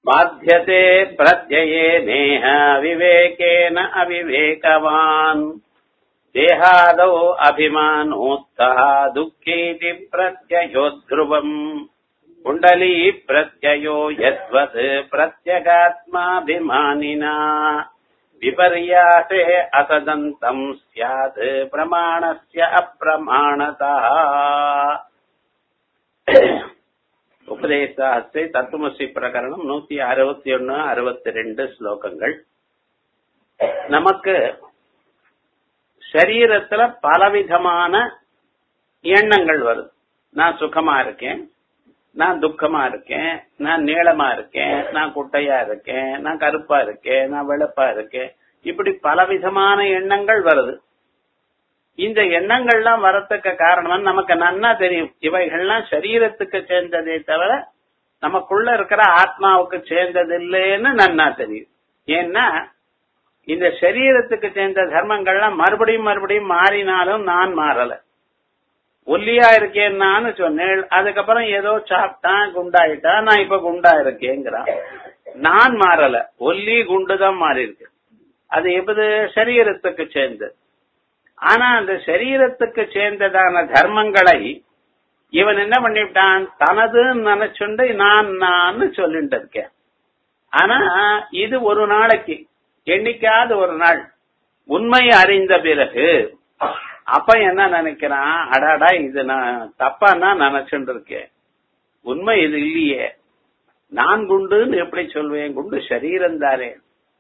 बाध्यते प्रत्यये नेह विवेकेन अविवेकवान् देहादौ अभिमानोत्तः दुःखीति प्रत्ययो ध्रुवम् कुण्डली प्रत्ययो यद्वत् प्रत्यगात्माभिमानिना विपर्यासे असदन्तम् स्यात् प्रमाणस्य अप्रमाणतः உபதேசாஸ்திரை தத்துவசி பிரகரணம் நூத்தி அறுபத்தி ஒன்னு அறுபத்தி ரெண்டு ஸ்லோகங்கள் நமக்கு சரீரத்துல பலவிதமான எண்ணங்கள் வருது நான் சுகமா இருக்கேன் நான் துக்கமா இருக்கேன் நான் நீளமா இருக்கேன் நான் குட்டையா இருக்கேன் நான் கருப்பா இருக்கேன் நான் வெளுப்பா இருக்கேன் இப்படி பலவிதமான எண்ணங்கள் வருது இந்த எண்ணங்கள்லாம் வரத்துக்கு காரணம் நமக்கு நன்னா தெரியும் இவைகள்லாம் சரீரத்துக்கு சேர்ந்ததே தவிர நமக்குள்ள இருக்கிற ஆத்மாவுக்கு சேர்ந்தது இல்லைன்னு நன்னா தெரியும் ஏன்னா இந்த சரீரத்துக்கு சேர்ந்த தர்மங்கள்லாம் மறுபடியும் மறுபடியும் மாறினாலும் நான் மாறல ஒல்லியா இருக்கேன்னு சொன்னேன் அதுக்கப்புறம் ஏதோ சாப்பிட்டான் குண்டாயிட்டா நான் இப்ப குண்டா இருக்கேங்கிறான் நான் மாறல ஒல்லி குண்டுதான் மாறி இருக்கு அது எப்பது சரீரத்துக்கு சேர்ந்தது ஆனா அந்த சரீரத்துக்கு சேர்ந்ததான தர்மங்களை இவன் என்ன பண்ணிவிட்டான் தனதுன்னு நினைச்சுண்டு நான் நான் சொல்லிட்டு இருக்கேன் ஆனா இது ஒரு நாளைக்கு என்னைக்காவது ஒரு நாள் உண்மை அறிந்த பிறகு அப்ப என்ன நினைக்கிறான் அடாடா இது நான் தப்பான்னா நினைச்சுட்டு இருக்கேன் உண்மை இது இல்லையே நான் குண்டுன்னு எப்படி சொல்வேன் குண்டு சரீரம் தானே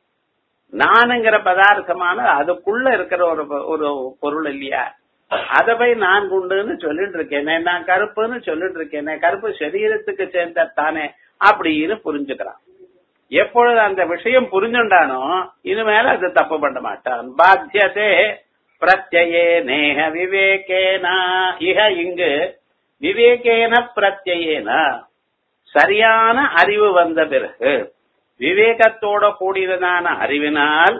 நானுங்கிற பதார்த்தமான அதுக்குள்ள இருக்கிற ஒரு ஒரு பொருள் இல்லையா அதை போய் நான் குண்டுன்னு சொல்லிட்டு இருக்கேனே நான் கருப்புன்னு சொல்லிட்டு இருக்கேனே கருப்பு சரீரத்துக்கு சேர்ந்த தானே அப்படின்னு புரிஞ்சுக்கிறான் எப்பொழுது அந்த விஷயம் புரிஞ்சுண்டானோ இனிமேல அது தப்பு பண்ண மாட்டான் பாத்தியதே பிரத்யே நேக விவேகேனா இக இங்கு விவேகேன பிரத்யேன சரியான அறிவு வந்த பிறகு விவேகத்தோட கூடியதான அறிவினால்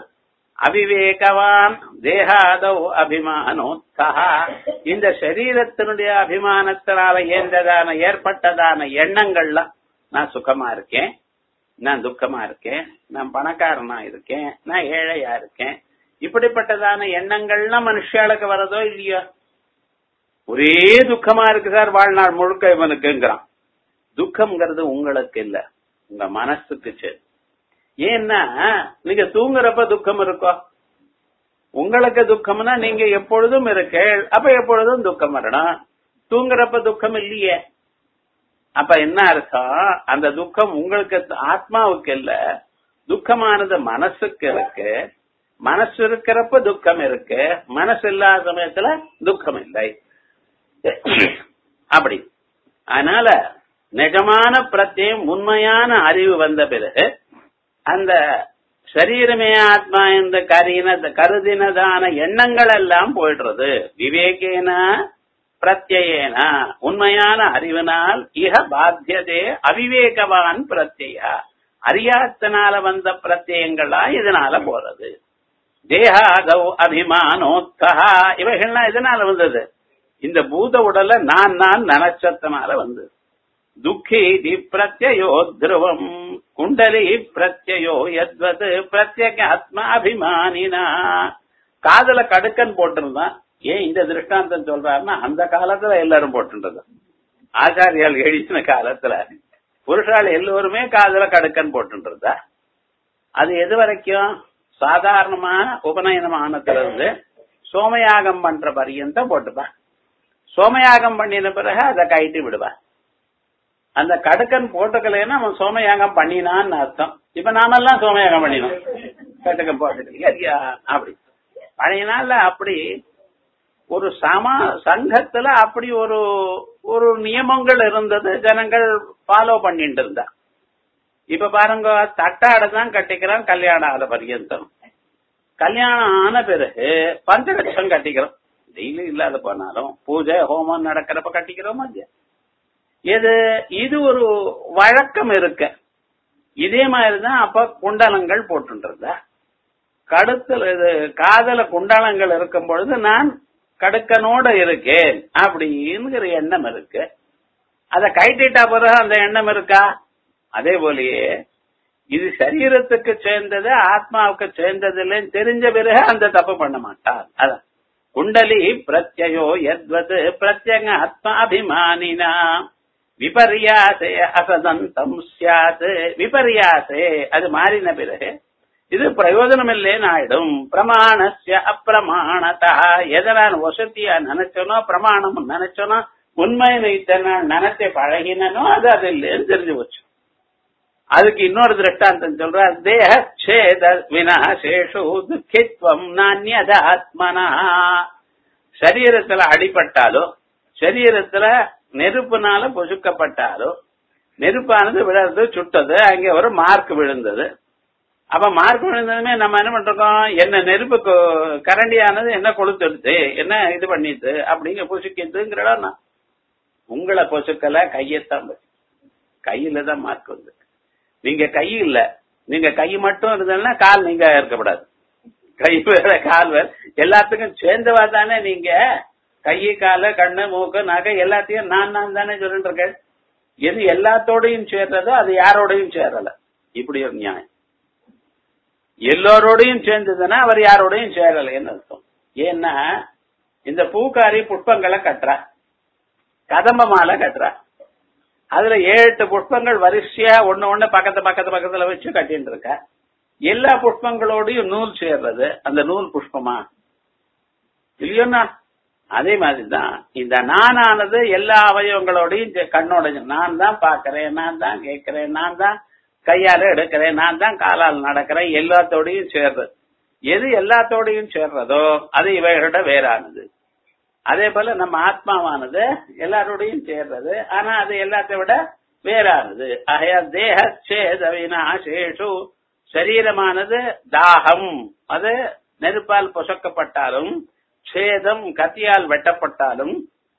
அவிவேகவான் தேகாதோ அபிமானோத்தா இந்த சரீரத்தினுடைய அபிமானத்தினால ஏந்ததான ஏற்பட்டதான எண்ணங்கள்லாம் நான் சுகமா இருக்கேன் நான் துக்கமா இருக்கேன் நான் பணக்காரனா இருக்கேன் நான் ஏழையா இருக்கேன் இப்படிப்பட்டதான எண்ணங்கள்லாம் மனுஷாளுக்கு வரதோ இல்லையோ ஒரே துக்கமா இருக்கு சார் வாழ்நாள் முழுக்க இவனுக்குங்கிறான் துக்கம்ங்கிறது உங்களுக்கு இல்ல உங்க மனசுக்கு சரி ஏன்னா நீங்க தூங்குறப்ப துக்கம் இருக்கோ உங்களுக்கு துக்கம்னா நீங்க எப்பொழுதும் இருக்க அப்ப எப்பொழுதும் துக்கம் வரணும் தூங்குறப்ப துக்கம் இல்லையே அப்ப என்ன அர்த்தம் அந்த துக்கம் உங்களுக்கு ஆத்மாவுக்கு இல்ல துக்கமானது மனசுக்கு இருக்கு மனசு இருக்கிறப்ப துக்கம் இருக்கு மனசு இல்லாத சமயத்துல துக்கம் இல்லை அப்படி அதனால நிஜமான பிரத்யம் உண்மையான அறிவு வந்த பிறகு அந்த சரீரமே ஆத்மா என்ற கரின கருதினதான எண்ணங்கள் எல்லாம் போயிடுறது விவேகேன பிரத்யேன உண்மையான அறிவினால் இக பாத்தியதே அவிவேகவான் பிரத்யா அறியாத்தனால வந்த பிரத்யங்களா இதனால போறது தேகாதவ் அபிமானோத்தா இவைகள்லாம் இதனால வந்தது இந்த பூத உடல நான் நான் நினைச்சத்தனால வந்தது துக்கி தி பிரத்யோ துருவம் குண்டலி பிரத்யோ எத்வது பிரத்யேக ஆத்மா அபிமானினா காதல கடுக்கன் போட்டிருந்தான் ஏன் இந்த திருஷ்டாந்தம் சொல்றாருன்னா அந்த காலத்துல எல்லாரும் போட்டுன்றது ஆச்சாரியால் எழுதின காலத்துல புருஷால் எல்லோருமே காதல கடுக்கன் போட்டுன்றதா அது எது வரைக்கும் சாதாரணமா உபநயனமானத்துல இருந்து சோமயாகம் பண்ற பரியந்தம் போட்டுப்பா சோமயாகம் பண்ணின பிறகு அதை கைட்டு விடுவா அந்த கடுக்கன் போட்டுக்கலைன்னா அவன் சோமயாகம் பண்ணினான்னு அர்த்தம் இப்ப நாமெல்லாம் சோமயாகம் பண்ணினோம் கடுக்கன் போட்டுக்கலையா அப்படி பழைய நாள்ல அப்படி ஒரு சமா சங்கத்துல அப்படி ஒரு ஒரு நியமங்கள் இருந்தது ஜனங்கள் ஃபாலோ பண்ணிட்டு இருந்தா இப்ப பாருங்க தட்டாட தான் கட்டிக்கிறான் கல்யாணம் ஆன பர்யந்தம் கல்யாணம் ஆன பிறகு பஞ்சலட்சம் கட்டிக்கிறோம் டெய்லி இல்லாத போனாலும் பூஜை ஹோமம் நடக்கிறப்ப கட்டிக்கிறோமா இல்லையா இது இது ஒரு வழக்கம் இருக்கு இதே மாதிரிதான் அப்ப குண்டலங்கள் போட்டுருந்தா கடுத்தல் இது காதல குண்டலங்கள் இருக்கும் பொழுது நான் கடுக்கனோட இருக்கேன் அப்படிங்கிற எண்ணம் இருக்கு அத கைட்டிட்டா பிறகு அந்த எண்ணம் இருக்கா அதே போலயே இது சரீரத்துக்கு சேர்ந்தது ஆத்மாவுக்கு சேர்ந்தது இல்லைன்னு தெரிஞ்ச பிறகு அந்த தப்பு பண்ண மாட்டார் அதான் குண்டலி பிரத்யயோ எத்வது பிரத்யங்க ஆத்மாபிமானினா விபர்யாசே அசதந்தம் சியாத் விபர்யாசே அது மாறின பிறகு இது பிரயோஜனம் இல்லைன்னு ஆயிடும் பிரமாணஸ்ய அப்பிரமாணதா எதை நான் வசதியா நினைச்சனோ பிரமாணம் நினைச்சனோ உண்மை வைத்தன நினைச்ச பழகினனோ அது அது இல்லைன்னு தெரிஞ்சு போச்சு அதுக்கு இன்னொரு திருஷ்டாந்தம் சொல்ற தேக சேத வினாசேஷு துக்கித்வம் நானியத ஆத்மனா சரீரத்துல அடிபட்டாலோ சரீரத்துல நெருப்புனால பொசுக்கப்பட்டாலோ நெருப்பானது விழுறது சுட்டது அங்க ஒரு மார்க் விழுந்தது அப்ப மார்க் விழுந்ததுமே நம்ம என்ன பண்றோம் என்ன நெருப்பு கொ- கரண்டியானது என்ன கொளுத்துடுது என்ன இது பண்ணிது அப்படிங்க பொசுக்கிதுங்கிறடா உங்களை பொசுக்கல கையத்தான் பொசுக்கு. கையில தான் மார்க் வந்து நீங்க கை இல்ல நீங்க கை மட்டும் இருந்ததுன்னா கால் நீங்க இருக்கக்கூடாது கை வேற கால் வேற எல்லாத்துக்கும் சேர்ந்தவா தானே நீங்க கை கால கண்ணு மூக்கு நகை எல்லாத்தையும் நான் நான் தானே சொல்லிட்டு இருக்கேன் எது எல்லாத்தோடையும் சேர்றதோ அது யாரோடையும் சேரல இப்படி ஒரு நியாயம் எல்லோரோடையும் சேர்ந்ததுன்னா அவர் யாரோடையும் சேரலைன்னு அர்த்தம் ஏன்னா இந்த பூக்காரி புஷ்பங்களை கட்டுறா கதம்ப மாலை கட்டுறா அதுல ஏழு எட்டு புஷ்பங்கள் வரிசையா ஒண்ணு ஒண்ணு பக்கத்து பக்கத்து பக்கத்துல வச்சு கட்டிட்டு இருக்க எல்லா புஷ்பங்களோடையும் நூல் சேர்றது அந்த நூல் புஷ்பமா இல்லையோண்ணா அதே மாதிரிதான் இந்த நானானது எல்லா அவயவங்களோடையும் சே- கண்ணோட நான் தான் பாக்குறேன் நான் தான் கேட்கிறேன் நான் தான் கையால எடுக்கிறேன் நான் தான் காலால் நடக்கிறேன் எல்லாத்தோடையும் சேர்றது எது எல்லாத்தோடையும் சேர்றதோ அது இவைகளோட வேறானது அதே போல நம்ம ஆத்மாவானது எல்லாரோடையும் சேர்றது ஆனா அது எல்லாத்தை விட வேறானது ஆகையா தேக சேத வினாசேஷு சரீரமானது தாகம் அது நெருப்பால் பொசக்கப்பட்டாலும் சேதம் கத்தியால் வெட்டப்பட்டாலும்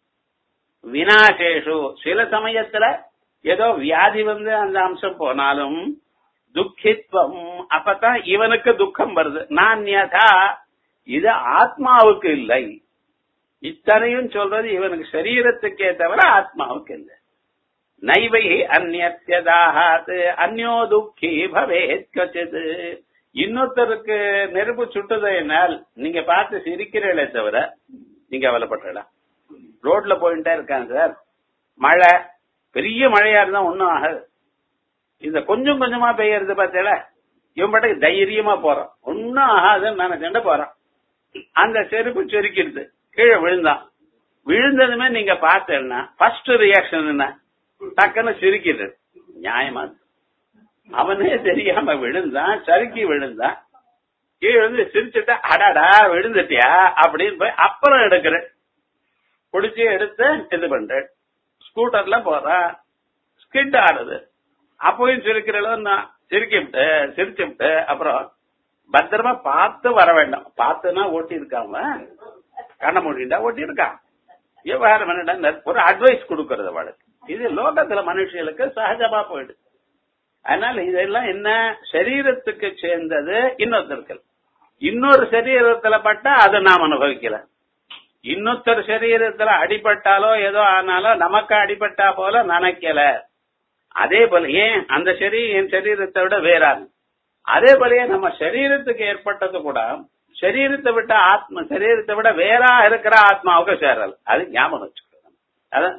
வினாசேஷு சில சமயத்துல ஏதோ வியாதி வந்து அந்த அம்சம் போனாலும் துக்கித்வம் அப்பதான் இவனுக்கு துக்கம் வருது நான் யதா இது ஆத்மாவுக்கு இல்லை இத்தனையும் சொல்றது இவனுக்கு சரீரத்துக்கே தவிர ஆத்மாவுக்கு இல்லை நைவை அந்நியதாகாது அந்யோ துக்கி பவேத் கச்சிது இன்னொருத்தருக்கு நெருப்பு சுட்டுதையினால் நீங்க பார்த்து சிரிக்கிறீங்களே தவிர நீங்க கவலைப்பட்டலாம் ரோட்ல போயிட்டே இருக்காங்க சார் மழை பெரிய மழையா இருந்தா ஒண்ணும் ஆகாது இந்த கொஞ்சம் கொஞ்சமா பெய்யறது பார்த்தேல இவன் பாட்டுக்கு தைரியமா போறான் ஒன்னும் ஆகாதுன்னு நினைச்சுட்டு போறான் அந்த செருப்பு செருக்கிடுது கீழே விழுந்தான் விழுந்ததுமே நீங்க பார்த்தேன்னா ஃபர்ஸ்ட் ரியாக்ஷன் என்ன டக்குன்னு சிரிக்கிறது நியாயமா இருக்கு. அவனே தெரியாம விழுந்தான் சறுக்கி விழுந்தான் கீழே வந்து சிரிச்சுட்டா அடாடா விழுந்துட்டியா அப்படின்னு போய் அப்புறம் எடுக்கிறேன் பிடிச்சி எடுத்து இது பண்றேன் ஸ்கூட்டர்ல போறான் ஸ்கிட் ஆடுது அப்பவும் சிரிக்கிறளவு நான் சிரிக்கிவிட்டு சிரிச்சுவிட்டு அப்புறம் பத்திரமா பார்த்து வர வேண்டாம் பார்த்துனா ஓட்டி இருக்காம கண்ண மூடிண்டா ஓட்டி இருக்கான் விவகாரம் பண்ணிட்டா ஒரு அட்வைஸ் கொடுக்கறது அவளுக்கு இது லோகத்துல மனுஷங்களுக்கு சகஜமா போயிடுது அதனால இதெல்லாம் என்ன சரீரத்துக்கு சேர்ந்தது இன்னொருத்தருக்கு இன்னொரு சரீரத்துல பட்டா அதை நாம் அனுபவிக்கல இன்னொருத்தர் சரீரத்துல அடிபட்டாலோ ஏதோ ஆனாலோ நமக்கு அடிபட்டா போல நினைக்கல அதே போல ஏன் அந்த சரீரம் என் சரீரத்தை விட வேறாது அதே போலயே நம்ம சரீரத்துக்கு ஏற்பட்டது கூட சரீரத்தை விட்ட ஆத்ம சரீரத்தை விட வேறா இருக்கிற ஆத்மாவுக்கு சேரல் அது ஞாபகம் வச்சுக்கணும் அதான்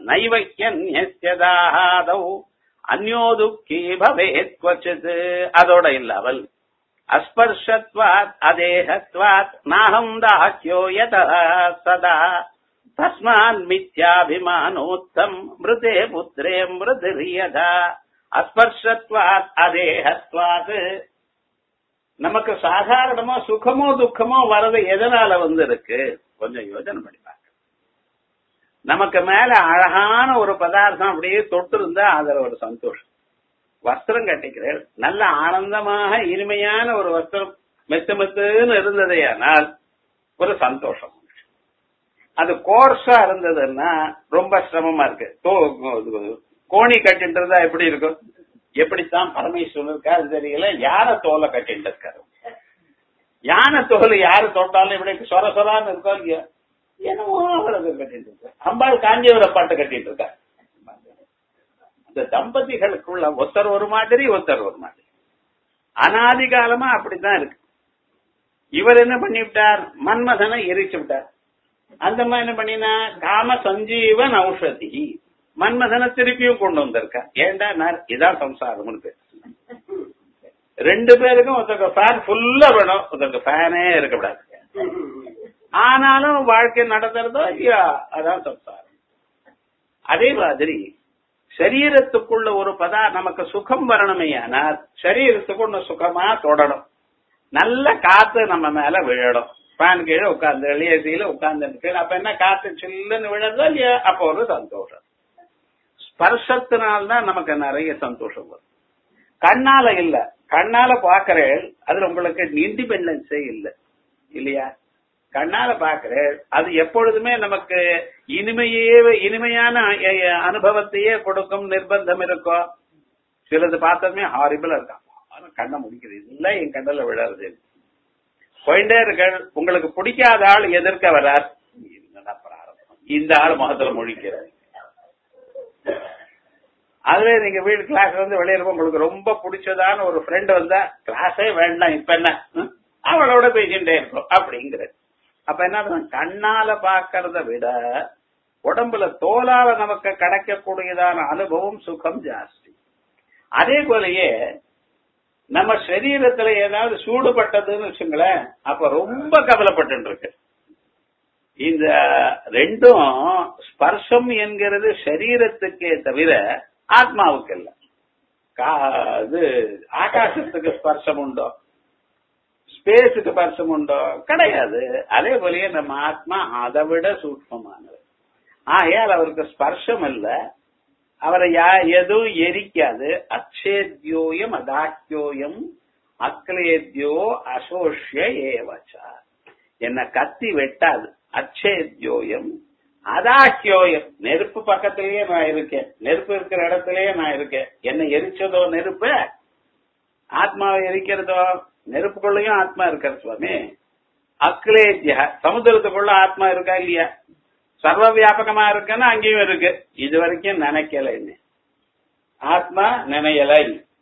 நைவைக்கியதாதௌ அந்யோ துக்கி பவேத் கொச்சித் அதோட இல்லாமல் அஸ்பர்ஷத்வாத் அதேகத்வாத் நாகம் தாக்கியோ யத சதா தஸ்மான் மித்யாபிமானோத்தம் மிருதே புத்திரே மிருதிரியதா அஸ்பர்ஷத்வாத் அதேகத்வாத் நமக்கு சாதாரணமா சுகமோ துக்கமோ வர்றது எதனால வந்து இருக்கு கொஞ்சம் யோசனை பண்ணி பாருங்க நமக்கு மேல அழகான ஒரு பதார்த்தம் அப்படியே தொட்டு இருந்தா அதுல ஒரு சந்தோஷம் வஸ்திரம் கட்டிக்கிறேன் நல்ல ஆனந்தமாக இனிமையான ஒரு வஸ்திரம் மெத்து மெத்துன்னு இருந்ததேயானால் ஒரு சந்தோஷம் அது கோர்ஸா இருந்ததுன்னா ரொம்ப சிரமமா இருக்கு தோ- கோணி கட்டிட்டு இருந்தா எப்படி இருக்கும் எப்படித்தான் பரமேஸ்வரன் இருக்கா அது தெரியல யானை தோலை கட்டிட்டு இருக்காரு யானை தோல் யாரு தொட்டாலும் இப்படி சொர சொரான்னு இருக்கோ இல்லையோ என்னமோ அவ்வளவு கட்டிட்டு இருக்க அம்பாள் காஞ்சிபுர பாட்டு கட்டிட்டு இருக்கா இந்த தம்பதிகளுக்குள்ள ஒருத்தர் ஒரு மாதிரி ஒருத்தர் ஒரு மாதிரி அனாதி காலமா அப்படித்தான் இருக்கு இவர் என்ன பண்ணிவிட்டார் மன்மதனை எரிச்சு விட்டார் அந்த மாதிரி என்ன பண்ணினா காம சஞ்சீவன் ஔஷதி மன்மதனை திருப்பியும் கொண்டு வந்திருக்கா ஏண்டா நான் இதான் சம்சாரம்னு பேர் ரெண்டு பேருக்கும் ஒருத்தருக்கு ஃபேன் ஃபுல்லா வேணும் ஒருத்தருக்கு ஃபேனே இருக்கக்கூடாது ஆனாலும் வாழ்க்கை நடத்துறதோ இல்லையா அதான் சம்சாரம் அதே மாதிரி சரீரத்துக்குள்ள ஒரு பதா நமக்கு சுகம் வரணுமே ஆனால் சரீரத்துக்கு ஒண்ணு சுகமா தொடரும் நல்ல காத்து நம்ம மேல விழணும் ஃபேன் கீழே உட்கார்ந்து ஏசியில உட்கார்ந்து அப்ப என்ன காத்து சில்லுன்னு விழுறதோ இல்லையா அப்போ ஒரு சந்தோஷம் ஸ்பர்சத்தினால்தான் நமக்கு நிறைய சந்தோஷம் வரும் கண்ணால இல்ல கண்ணால பாக்குறேன் அதுல உங்களுக்கு இண்டிபெண்டன்ஸே இல்ல இல்லையா கண்ணால பாக்குறேன் அது எப்பொழுதுமே நமக்கு இனிமையே இனிமையான அ- அ- அனுபவத்தையே கொடுக்கும் நிர்பந்தம் இருக்கும் சிலது பார்த்ததுமே ஹாரிபிளா இருக்கும் ஆனா கண்ணை முடிக்கிறது இல்ல என் கண்ணில் விழறது போயிட்டே இருக்க உங்களுக்கு பிடிக்காத ஆள் எதிர்க்க வரார் என்னடா பிராரப்தம். இந்த ஆள் முகத்துல முழிக்கிறார் அதுவே நீங்க வீடு கிளாஸ் வந்து வெளியே இருப்போம் உங்களுக்கு ரொம்ப பிடிச்சதான ஒரு ஃப்ரெண்ட் வந்தா கிளாஸே வேண்டாம் இப்ப என்ன ம்? அவளோட பேசிட்டே இருக்கும் அப்படிங்கிறது அப்ப என்ன ஆகுதுன்னா, கண்ணால பாக்கறத விட உடம்புல தோலால நமக்கு கிடைக்கக்கூடியதான அனுபவம் சுகம் ஜாஸ்தி அதே போலயே நம்ம சரீரத்துல ஏதாவது சூடுபட்டதுன்னு வச்சுங்களேன் அப்ப ரொம்ப கவலைப்பட்டு இருக்கு இந்த ரெண்டும் ஸ்பர்சம் என்கிறது சரீரத்துக்கே தவிர ஆத்மாவுக்கு இல்ல கா- இது ஆகாசத்துக்கு ஸ்பர்சம் உண்டோ ஸ்பேஸுக்கு ஸ்பர்சம் உண்டோ கிடையாது அதே போலயே நம்ம ஆத்மா அதை விட சூட்சமானது ஆகையால் அவருக்கு ஸ்பர்சம் இல்ல அவரை யா- எதுவும் எரிக்காது அச்சேத்யோயம் அதாக்கியோயம் அக்லேத்யோ அசோஷ்ய ஏவச்சா என்ன கத்தி வெட்டாது அச்சேத்யோயம் அதாக்கியோயம் நெருப்பு பக்கத்திலேயே நான் இருக்கேன் நெருப்பு இருக்கிற இடத்திலேயே நான் இருக்கேன் என்ன எரிச்சதோ நெருப்பு ஆத்மாவை எரிக்கிறதோ நெருப்புக்குள்ளயும் ஆத்மா இருக்கார் சுவாமி அக்லேத்ய சமுத்திரத்துக்குள்ள ஆத்மா இருக்கா இல்லையா சர்வ வியாபகமா இருக்குன்னா அங்கேயும் இருக்கு இது வரைக்கும் நினைக்கல இன்னும். ஆத்மா நினையலை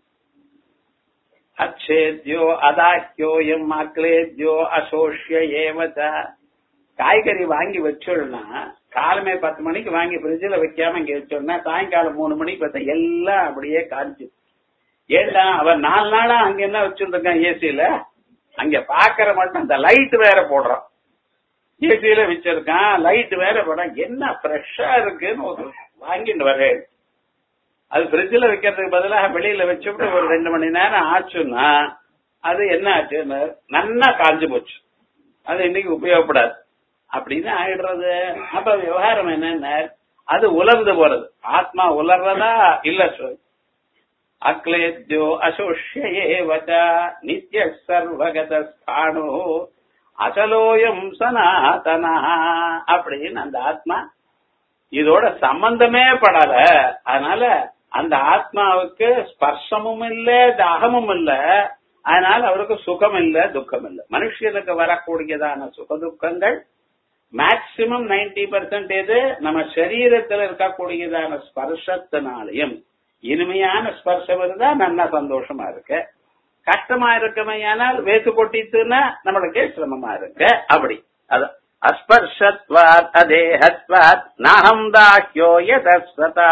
அச்சேத்யோ அதாக்கியோயம் அக்லேத்யோ அசோஷ்ய ஏவச்ச காய்கறி வாங்கி வச்சோம்னா காலமே பத்து மணிக்கு வாங்கி ஃப்ரிட்ஜில் வைக்காம இங்க வச்சோம்னா சாயங்காலம் மூணு மணிக்கு பார்த்தா எல்லாம் அப்படியே காய்ச்சி ஏண்டா அவன் நாலு நாளா அங்க என்ன வச்சுருக்கான் ஏசியில அங்க பாக்குற மட்டும் அந்த லைட் வேற போடுறான் ஏசியில வச்சிருக்கான் லைட் வேற போடுறான் என்ன ஃப்ரெஷ்ஷா இருக்குன்னு ஒரு வாங்கிட்டு வரேன் அது ஃப்ரிட்ஜில் வைக்கிறதுக்கு பதிலாக வெளியில வச்சுட்டு ஒரு ரெண்டு மணி நேரம் ஆச்சுன்னா அது என்ன ஆச்சுன்னு நன்னா காஞ்சு போச்சு அது இன்னைக்கு உபயோகப்படாது அப்படின்னு ஆயிடுறது அப்ப விவகாரம் என்னன்னா அது உலர்ந்து போறது ஆத்மா உலர்றதா இல்ல சொல் அக்லேத்யோ அசோஷ்யேவச்ச நித்ய சர்வகத ஸ்தானு அசலோயம் சனாதனா அப்படின்னு அந்த ஆத்மா இதோட சம்பந்தமே படல அதனால அந்த ஆத்மாவுக்கு ஸ்பர்சமும் இல்ல தாகமும் இல்ல அதனால அவருக்கு சுகம் இல்ல துக்கம் இல்ல மனுஷனுக்கு வரக்கூடியதான சுக துக்கங்கள் மேக்சிமம் நைன்டி பர்சன்ட் எது நம்ம சரீரத்துல இருக்கக்கூடியதான ஸ்பர்சத்தினாலையும் இனிமையான ஸ்பர்சம் இருந்தா நல்ல சந்தோஷமா இருக்கு கஷ்டமா இருக்குமையானால் வேத்து கொட்டித்துன்னா நம்மளுக்கே சிரமமா இருக்கு அப்படி அது அஸ்பர்ஷத்வாத் அதேஹத்வாத் நாகம் தாஹ்யோ யதஸ்வதா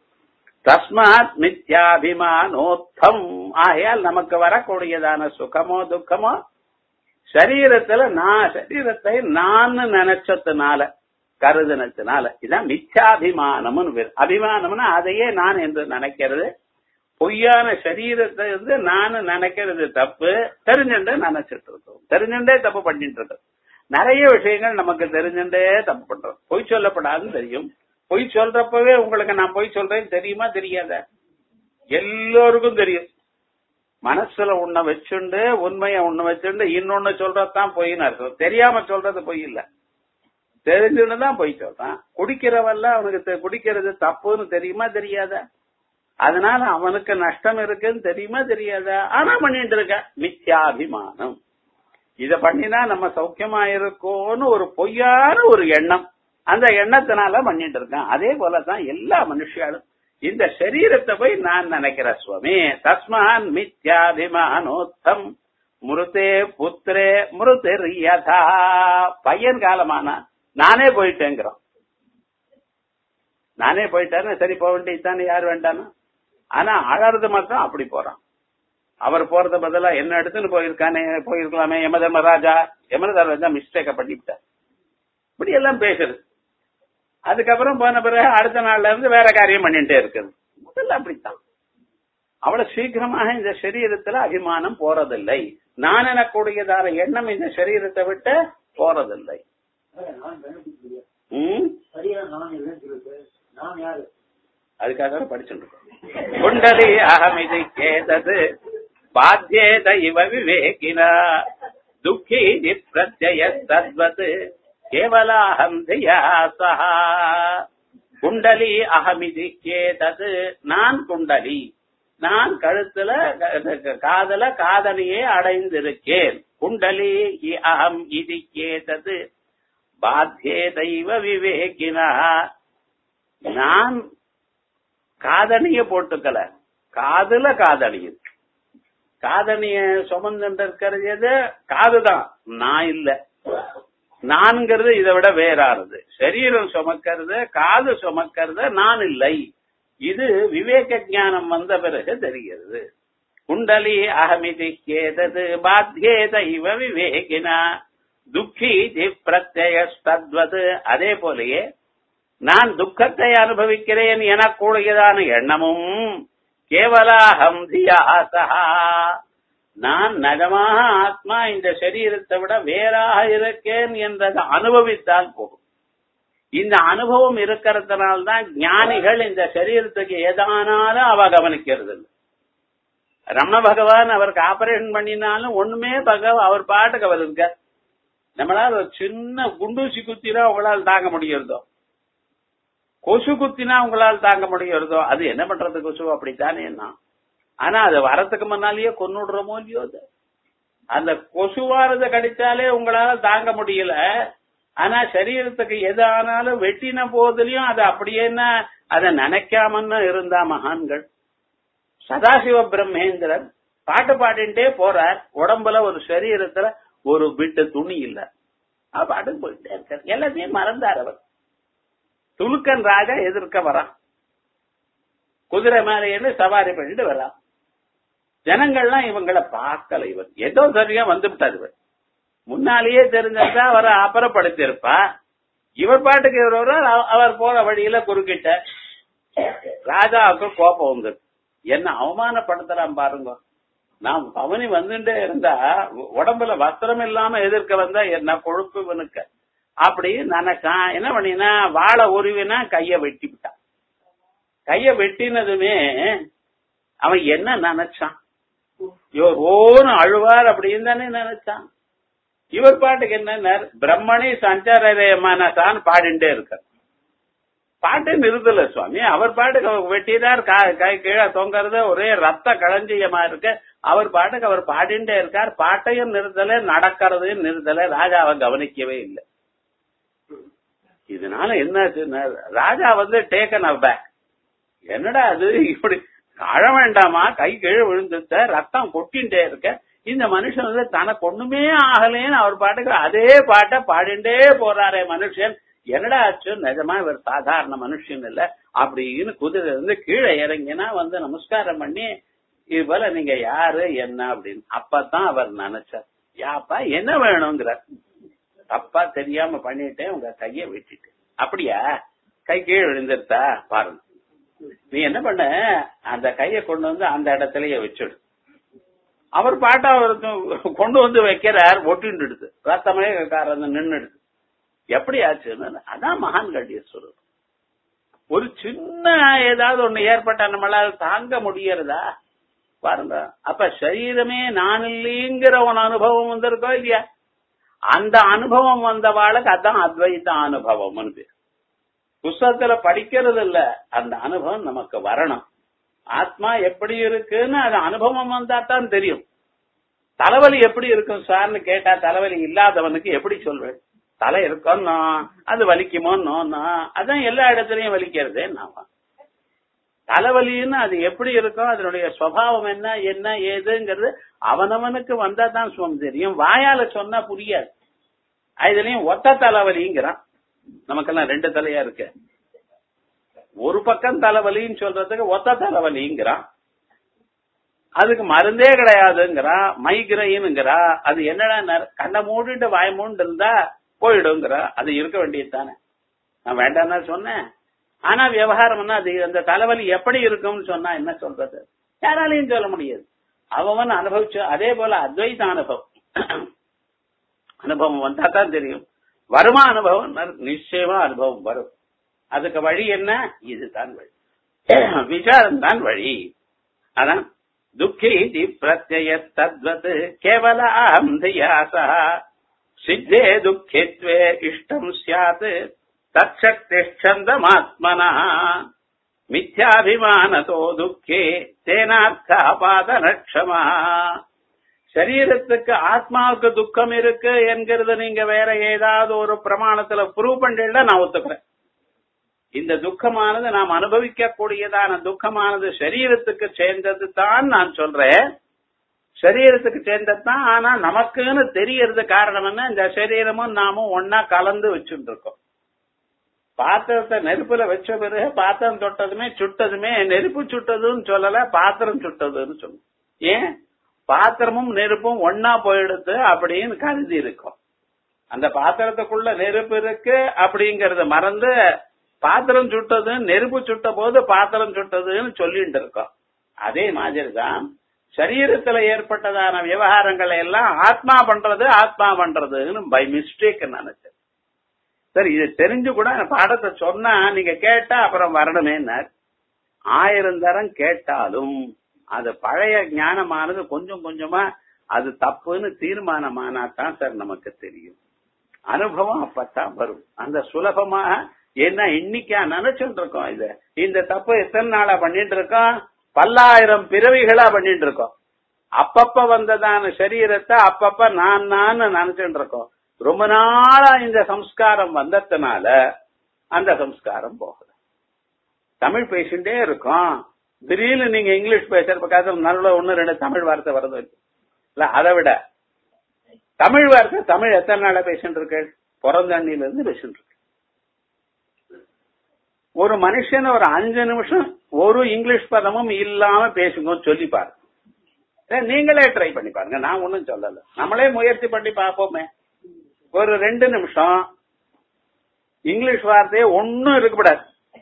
தஸ்மாத் மித்யாபிமானோத்தம் ஆகையால் நமக்கு வரக்கூடியதான சுகமோ துக்கமோ சரீரத்துல நான் சரீரத்தை நான் நினைச்சதுனால கருதினத்தினால இதான் மித்யாபிமானம்னு பேரு அபிமானம்னா அதையே நான் என்று நினைக்கிறது பொய்யான சரீரத்தை வந்து நான் நினைக்கிறது தப்பு தெரிஞ்சுட்டே நினைச்சிட்டு இருக்கோம் தெரிஞ்சுட்டே தப்பு பண்ணிட்டு இருக்கோம் நிறைய விஷயங்கள் நமக்கு தெரிஞ்சுட்டே தப்பு பண்றோம் பொய் சொல்லப்படாதுன்னு தெரியும் பொய் சொல்றப்பவே உங்களுக்கு நான் பொய் சொல்றேன்னு தெரியுமா தெரியாத எல்லோருக்கும் தெரியும் மனசுல உன்னை வச்சுண்டு உண்மையை உன்னை வச்சுண்டு இன்னொன்னு சொல்றதுதான் பொய்ன்னு அர்த்தம் தெரியாம சொல்றது பொய் இல்ல தெரிஞ்சுன்னு தான் பொய் சொல்றான் குடிக்கிறவல்ல அவனுக்கு தெ- குடிக்கிறது தப்புன்னு தெரியுமா தெரியாத அதனால அவனுக்கு நஷ்டம் இருக்குன்னு தெரியுமா தெரியாதா ஆனா பண்ணிட்டு இருக்க மித்யாபிமானம் இத பண்ணினா நம்ம சௌக்கியமா இருக்கோம்னு ஒரு பொய்யான ஒரு எண்ணம் அந்த எண்ணத்தினால பண்ணிட்டு இருக்கான் அதே போலதான் எல்லா மனுஷியாலும் இந்த சரீரத்தை போய் நான் நினைக்கிற சுவாமி தஸ்மான் மித்யாபிமானோத்தம் முருத்தே புத்திரே முருத்திர் யதா பையன் காலமானா நானே போயிட்டேங்கிறோம் நானே போயிட்டேன்னு சரி போக வேண்டியதுதானே யார் வேண்டானா ஆனா அழறது மட்டும் அப்படி போறான் அவர் போறத பதிலா என்ன எடுத்துன்னு போயிருக்கானே போயிருக்கலாமே யமதர்மராஜா யமதர்மராஜா மிஸ்டேக்க பண்ணிவிட்டார் இப்படி எல்லாம் பேசுறது அதுக்கப்புறம் போன பிறகு அடுத்த நாள்ல இருந்து வேற காரியம் பண்ணிட்டே இருக்குது முதல்ல அப்படித்தான் அவ்வளவு சீக்கிரமாக இந்த சரீரத்துல அபிமானம் போறதில்லை நான் எனக்கூடியதான எண்ணம் இந்த சரீரத்தை விட்டு போறதில்லை நான் கண்டுபிடிக்கலையா ம் சரியா நான் இல்லைன்னு சொல்லுது நான் யாரு அதுக்காக படிச்சுட்டு இருக்கோம் குண்டலி அகமிதி கேதது பாத்தியேத இவ விவேகின துக்கி பிரத்யய தத்வத் கேவலாஹம் தியா சஹா குண்டலி அகமிதி கேதது நான் குண்டலி நான் கழுத்துல க- காதல காதலியே அடைந்திருக்கேன் குண்டலி இ- அகம் இது கேதது பாத்தியே தெய்வ விவேகினா நான் காதணிய போட்டுக்கல காதுல காதணியுது காதணிய சுமந்துட்டு இருக்கிறது எது காதுதான் நான் இல்ல நான்கிறது இதை விட வேறானது சரீரம் சுமக்கிறது காது சுமக்கிறது நான் இல்லை இது விவேக ஞானம் வந்த பிறகு தெரிகிறது குண்டலி அகமிதி கேதது பாத்தியேத இவ விவேகினா துக்கி பிரத்யஸ்தத்வது அதே போலயே நான் துக்கத்தை அனுபவிக்கிறேன் எனக்கூடியதான எண்ணமும் கேவலாஹம் தியாசா நான் நஜமாக ஆத்மா இந்த சரீரத்தை விட வேறாக இருக்கேன் என்றதை அனுபவித்தால் போகும் இந்த அனுபவம் இருக்கிறதுனால்தான் ஞானிகள் இந்த சரீரத்துக்கு எதானாலும் அவ கவனிக்கிறது இல்லை ரமண பகவான் அவருக்கு ஆபரேஷன் பண்ணினாலும் ஒண்ணுமே பகவ அவர் பாட்டுக்கு அவர் இருக்கார் நம்மளால ஒரு சின்ன குண்டூசி குத்தினா உங்களால் தாங்க முடியறதோ கொசு குத்தினா உங்களால் தாங்க முடியறதோ அது என்ன பண்றது கொசு அப்படித்தானே நான் ஆனா அது வரத்துக்கு முன்னாலேயே கொன்னுடுறோமோ இல்லையோ அது அந்த கொசுவாரத கடிச்சாலே உங்களால தாங்க முடியல ஆனா சரீரத்துக்கு எது ஆனாலும் வெட்டின போதிலையும் அது அப்படியேன்னா அதை நினைக்காமன்னு இருந்தா மகான்கள் சதாசிவ பிரம்மேந்திரன் பாட்டு பாடிட்டே போறார் உடம்புல ஒரு சரீரத்துல ஒரு பிட்டு துணி இல்ல அவர் பாட்டுக்கு போயிட்டே இருக்கார் எல்லாத்தையும் மறந்தார் அவர் துலுக்கன் ராஜா எதிர்க்க வரான் குதிரை மேல ஏறி சவாரி பண்ணிட்டு வரான் ஜனங்கள்லாம் இவங்களை பார்க்கல இவர் ஏதோ சரியா வந்துவிட்டார் இவர் முன்னாலேயே தெரிஞ்சிருந்தா அவரை அப்புறப்படுத்தி இருப்பா இவர் பாட்டுக்கு இவர் வருவார், அவ- அவர் போற வழியில குறுக்கிட்ட ராஜாவுக்கு கோபம் வந்துரு என்ன அவமானப்படுத்தலாம் பாருங்க நான் பவனி வந்துட்டே இருந்தா உ- உடம்புல வஸ்திரம் இல்லாம எதிர்க்க வந்தா என்ன கொழுப்பு இவனுக்கு அப்படி நினைச்சான் என்ன பண்ணினா வாழை உருவினா கைய வெட்டி விட்டான் கைய வெட்டினதுமே அவன் என்ன நினைச்சான் இவர் ஓன்னு அழுவார் அப்படின்னு தானே நினைச்சான் இவர் பாட்டுக்கு என்ன பிரம்மணி சஞ்சார மனசான்னு பாடிண்டே இருக்கார் பாட்டு நிறுத்தல சுவாமி அவர் பாட்டுக்கு அவர் வெட்டினார் கா- கை கீழே தொங்கறது ஒரே ரத்த களஞ்சியமா இருக்கு அவர் பாட்டுக்கு அவர் பாடிண்டே இருக்கார் பாட்டையும் நிறுத்தல நடக்கிறதையும் நிறுத்தல ராஜாவை கவனிக்கவே இல்லை இதனால என்னாச்சுன்னா ராஜா வந்து டேக்கன் அ பேக் என்னடா அது இப்படி அழ வேண்டாமா கை கீழே விழுந்துட்ட ரத்தம் கொட்டின்டே இருக்க இந்த மனுஷன் வந்து தனக்கு ஒண்ணுமே ஆகலேன்னு அவர் பாட்டுக்கு அதே பாட்டை பாடிண்டே போறாரே மனுஷன் என்னடா ஆச்சு நிஜமா இவர் சாதாரண மனுஷன் இல்ல அப்படின்னு குதிரை இருந்து கீழே இறங்கினா வந்து நமஸ்காரம் பண்ணி இது போல நீங்க யாரு என்ன அப்படின்னு அப்பதான் அவர் நினைச்சார் யாப்பா என்ன வேணுங்கிறார் தப்பா தெரியாம பண்ணிட்டேன் உங்க கைய வெட்டிட்டு அப்படியா கை கீழே விழுந்துருத்தா பாருங்க நீ என்ன பண்ண அந்த கைய கொண்டு வந்து அந்த இடத்துலயே வச்சுடு அவர் பாட்டா அவர் து- கொண்டு வந்து வைக்கிறார் ஒட்டின்டுடுது ரத்தமே காரணம் நின்னுடுது எப்படி ஆச்சுன்னு அதான் மகான்களுடைய சொல்றது ஒரு சின்ன ஏதாவது ஒண்ணு ஏற்பட்டா நம்மளால தாங்க முடியறதா பாருங்க அப்ப சரீரமே நான் இல்லைங்கிற ஒரு அனுபவம் வந்திருக்கோ இல்லையா அந்த அனுபவம் வந்தவாளுக்கு அதான் அத்வைத அனுபவம்னு பேர் புஸ்தகத்துல படிக்கிறது இல்ல அந்த அனுபவம் நமக்கு வரணும் ஆத்மா எப்படி இருக்குன்னு அது அனுபவம் வந்தா தான் தெரியும் தலைவலி எப்படி இருக்கும் சார்னு கேட்டா தலைவலி இல்லாதவனுக்கு எப்படி சொல்வேன் தலை இருக்கோன்னோ அது வலிக்குமோன்னோ அதான் எல்லா இடத்துலயும் வலிக்கிறதே நாம தலைவலின்னு அது எப்படி இருக்கும் அதனுடைய சுவாவம் என்ன என்ன ஏதுங்கிறது அவனவனுக்கு வந்தா தான் சுவம் தெரியும் வாயால சொன்னா புரியாது இதுலயும் ஒத்த தலைவலிங்கிறான் நமக்கெல்லாம் ரெண்டு தலையா இருக்கு ஒரு பக்கம் தலைவலின்னு சொல்றதுக்கு ஒத்த தலைவலிங்கிறான் அதுக்கு மருந்தே கிடையாதுங்கிறா மைக்ரைனுங்கிறா அது என்னடா கண்ணை மூடிட்டு வாய் மூண்டு இருந்தா போயிடுங்கிறா அது இருக்க வேண்டியது தானே நான் வேண்டாம்னா சொன்னேன் ஆனா விவகாரம்னா அது அந்த தலைவலி எப்படி இருக்கும்னு சொன்னா என்ன சொல்றது யாராலையும் சொல்ல முடியாது அவன் அனுபவிச்சு அதே போல அத்வைத அனுபவம் அனுபவம் வந்தா தான் தெரியும் வருமா அனுபவம் நிச்சயமா அனுபவம் வரும் அதுக்கு வழி என்ன இதுதான் வழி விசாரம் தான் வழி அதான் துக்கீதி பிரத்யய தத்வத் கேவல அஹம் தியாசா சித்தே துக்கித்வே இஷ்டம் சியாத் தற்சக்திஷ்சந்தமாத்மனா மித்யாபிமானதோ துக்கே தேனார்த்த அபாதனக்ஷமா சரீரத்துக்கு ஆத்மாவுக்கு துக்கம் இருக்கு என்கிறது நீங்க வேற ஏதாவது ஒரு பிரமாணத்துல ப்ரூவ் பண்ணல நான் ஒத்துக்கிறேன் இந்த துக்கமானது நாம் அனுபவிக்க கூடியதான துக்கமானது சரீரத்துக்கு சேர்ந்தது தான் நான் சொல்றேன் சரீரத்துக்கு சேர்ந்தது தான் ஆனா நமக்குன்னு தெரியறது காரணம் என்ன இந்த சரீரமும் நாமும் ஒன்னா கலந்து வச்சுட்டு இருக்கோம் பாத்திரத்தை நெருப்புல வச்ச பிறகு பாத்திரம் தொட்டதுமே சுட்டதுமே நெருப்பு சுட்டதுன்னு சொல்லல பாத்திரம் சுட்டதுன்னு சொல்லும் ஏன் பாத்திரமும் நெருப்பும் ஒன்னா போயிடுது அப்படின்னு கருதி இருக்கும் அந்த பாத்திரத்துக்குள்ள நெருப்பு இருக்கு அப்படிங்கறத மறந்து பாத்திரம் சுட்டது நெருப்பு சுட்ட போது பாத்திரம் சுட்டதுன்னு சொல்லிட்டு இருக்கோம் அதே மாதிரி தான் சரீரத்துல ஏற்பட்டதான விவகாரங்களை எல்லாம் ஆத்மா பண்றது ஆத்மா பண்றதுன்னு பை மிஸ்டேக் நினைச்சேன் சரி இது தெரிஞ்சு கூட பாடத்தை சொன்னா நீங்க கேட்டா அப்புறம் வரணுமேனார் ஆயிரம் தரம் கேட்டாலும் அது பழைய ஞானமானது கொஞ்சம் கொஞ்சமா அது தப்புன்னு தீர்மானமானா தான் சார் நமக்கு தெரியும் அனுபவம் அப்பத்தான் வரும் அந்த சுலபமாக என்ன இன்னைக்கா நினைச்சுட்டு இருக்கோம் இது இந்த தப்பு எத்தனை நாளா பண்ணிட்டு இருக்கோம் பல்லாயிரம் பிறவிகளா பண்ணிட்டு இருக்கோம் அப்பப்ப வந்ததான சரீரத்தை அப்பப்ப நான் நான் நினைச்சுட்டு இருக்கோம் ரொம்ப நாளா இந்த சம்ஸ்காரம் வந்ததுனால அந்த சம்ஸ்காரம் போகல தமிழ் பேசிட்டே இருக்கோம் திடீர்னு நீங்க இங்கிலீஷ் பேசுற பக்கத்துல நல்ல ஒண்ணு ரெண்டு தமிழ் வார்த்தை வருது இல்ல அதை விட தமிழ் வார்த்தை தமிழ் எத்தனை நாளா பேசிட்டு இருக்கு பிறந்தண்ணில இருந்து பேசிட்டு இருக்கு ஒரு மனுஷன் ஒரு அஞ்சு நிமிஷம் ஒரு இங்கிலீஷ் பதமும் இல்லாம பேசுங்க சொல்லி பாருங்க நீங்களே ட்ரை பண்ணி பாருங்க நான் ஒன்னும் சொல்லல நம்மளே முயற்சி பண்ணி பார்ப்போமே ஒரு ரெண்டு நிமிஷம் இங்கிலீஷ் வார்த்தையே ஒன்னும் இருக்கக்கூடாது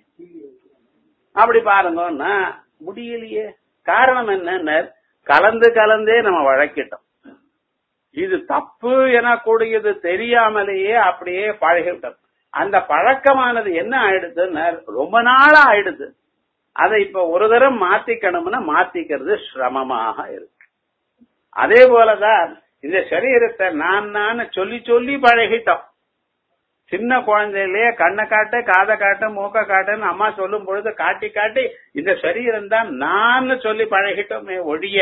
அப்படி பாருங்கன்னா முடியலையே காரணம் என்ன கலந்து கலந்தே நம்ம வழக்கிட்டோம் இது தப்பு என கூடியது தெரியாமலேயே அப்படியே பழகிவிட்டோம் அந்த பழக்கமானது என்ன ஆயிடுதுன்னு ரொம்ப நாளா ஆயிடுது அதை இப்ப ஒரு தரம் மாத்திக்கணும்னா மாத்திக்கிறது சிரமமாக இருக்கு அதே போலதான் இந்த சரீரத்தை நான் நான் சொல்லி சொல்லி பழகிட்டோம் சின்ன குழந்தையிலேயே கண்ணை காட்ட காதை காட்ட மூக்க காட்டுன்னு அம்மா சொல்லும் பொழுது காட்டி காட்டி இந்த சரீரம் தான் நான் சொல்லி பழகிட்டோமே ஒழிய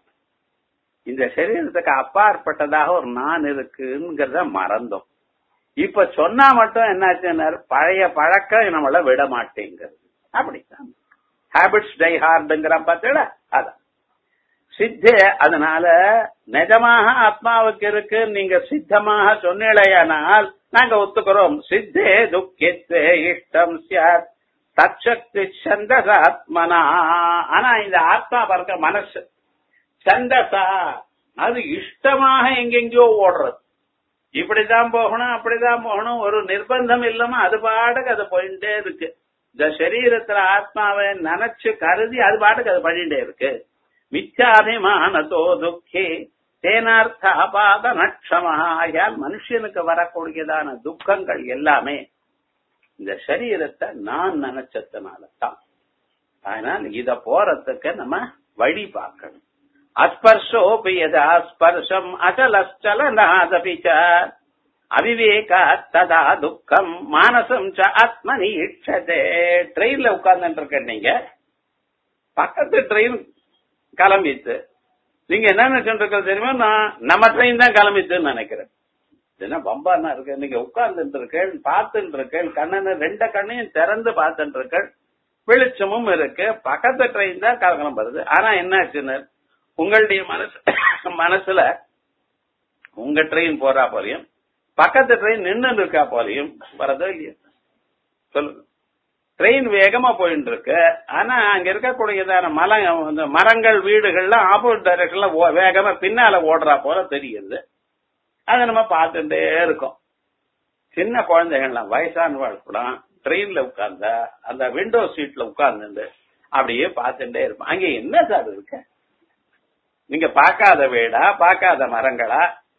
இந்த சரீரத்துக்கு அப்பாற்பட்டதாக ஒரு நான் இருக்குங்கிறத மறந்தோம் இப்ப சொன்னா மட்டும் என்னாச்சுன்னா பழைய பழக்கம் நம்மள விட மாட்டேங்கிறது அப்படித்தான் ஹேபிட்ஸ் டை ஹார்டுங்கிற பார்த்தீங்களா அதான் சித்தே அதனால நிஜமாக ஆத்மாவுக்கு இருக்கு நீங்க சித்தமாக சொன்னீழையானால் நாங்க ஒத்துக்கிறோம் சித்தே துக்கித்தே இஷ்டம் சியாத் தற்சக்தி சந்தச ஆத்மனா ஆனா இந்த ஆத்மா பார்க்க மனசு சந்தசா அது இஷ்டமாக எங்கெங்கயோ ஓடுறது இப்படிதான் போகணும் அப்படிதான் போகணும் ஒரு நிர்பந்தம் இல்லாம அது பாட்டுக்கு அது போயிட்டே இருக்கு இந்த சரீரத்துல ஆத்மாவை நினைச்சு கருதி அது பாட்டுக்கு அது பண்ணிட்டே இருக்கு மிச்சாபிமானதோ துக்கே தேனார்த்த அபாத நட்சமா ஆகையால் மனுஷனுக்கு வரக்கூடியதான துக்கங்கள் எல்லாமே இந்த சரீரத்தை நான் நினைச்சதுனால தான் அதனால் இத போறதுக்கு நம்ம வழி பார்க்கணும் அஸ்பர்ஷோபி யதா ஸ்பர்ஷம் அச்சலச்சலநாதபி ச அவிவேகா ததா துக்கம் மானசம் ச ஆத்மனி இட்சதே ட்ரெயின்ல உட்கார்ந்துட்டு இருக்க நீங்க பக்கத்து ட்ரெயின் கிளம்பிச்சு நீங்க என்ன நினைச்சுட்டு தெரியுமா நான் நம்ம ட்ரெயின் தான் கிளம்பிச்சுன்னு நினைக்கிறேன் என்ன பம்பானா இருக்கு நீங்க உட்கார்ந்துட்டு இருக்கேன் பார்த்துட்டு இருக்கேன் கண்ணனை ரெண்ட கண்ணையும் திறந்து பார்த்துட்டு இருக்கேன் வெளிச்சமும் இருக்கு பக்கத்து ட்ரெயின் தான் கலகலம் வருது ஆனா என்னாச்சுன்னு உங்களுடைய மனசு மனசுல உங்க ட்ரெயின் போறா போலையும் பக்கத்து ட்ரெயின் நின்னு இருக்கா போலையும் வரதோ இல்லையா சொல்லுங்க ட்ரெயின் வேகமா போயிட்டு இருக்கு ஆனா அங்க இருக்கக்கூடியதான மல இந்த மரங்கள் வீடுகள்லாம் ஆப்போசிட் டைரக்ஷன்ல வேகமா பின்னால ஓடுறா போல தெரியுது அதை நம்ம பார்த்துட்டே இருக்கோம் சின்ன குழந்தைகள்லாம் வயசானவாள் கூட ட்ரெயின்ல உட்கார்ந்தா அந்த விண்டோ சீட்ல உட்கார்ந்து அப்படியே பார்த்துட்டே இருப்போம் அங்க என்ன சார் இருக்கு நீங்க பார்க்காத வீடா பார்க்காத மரங்களா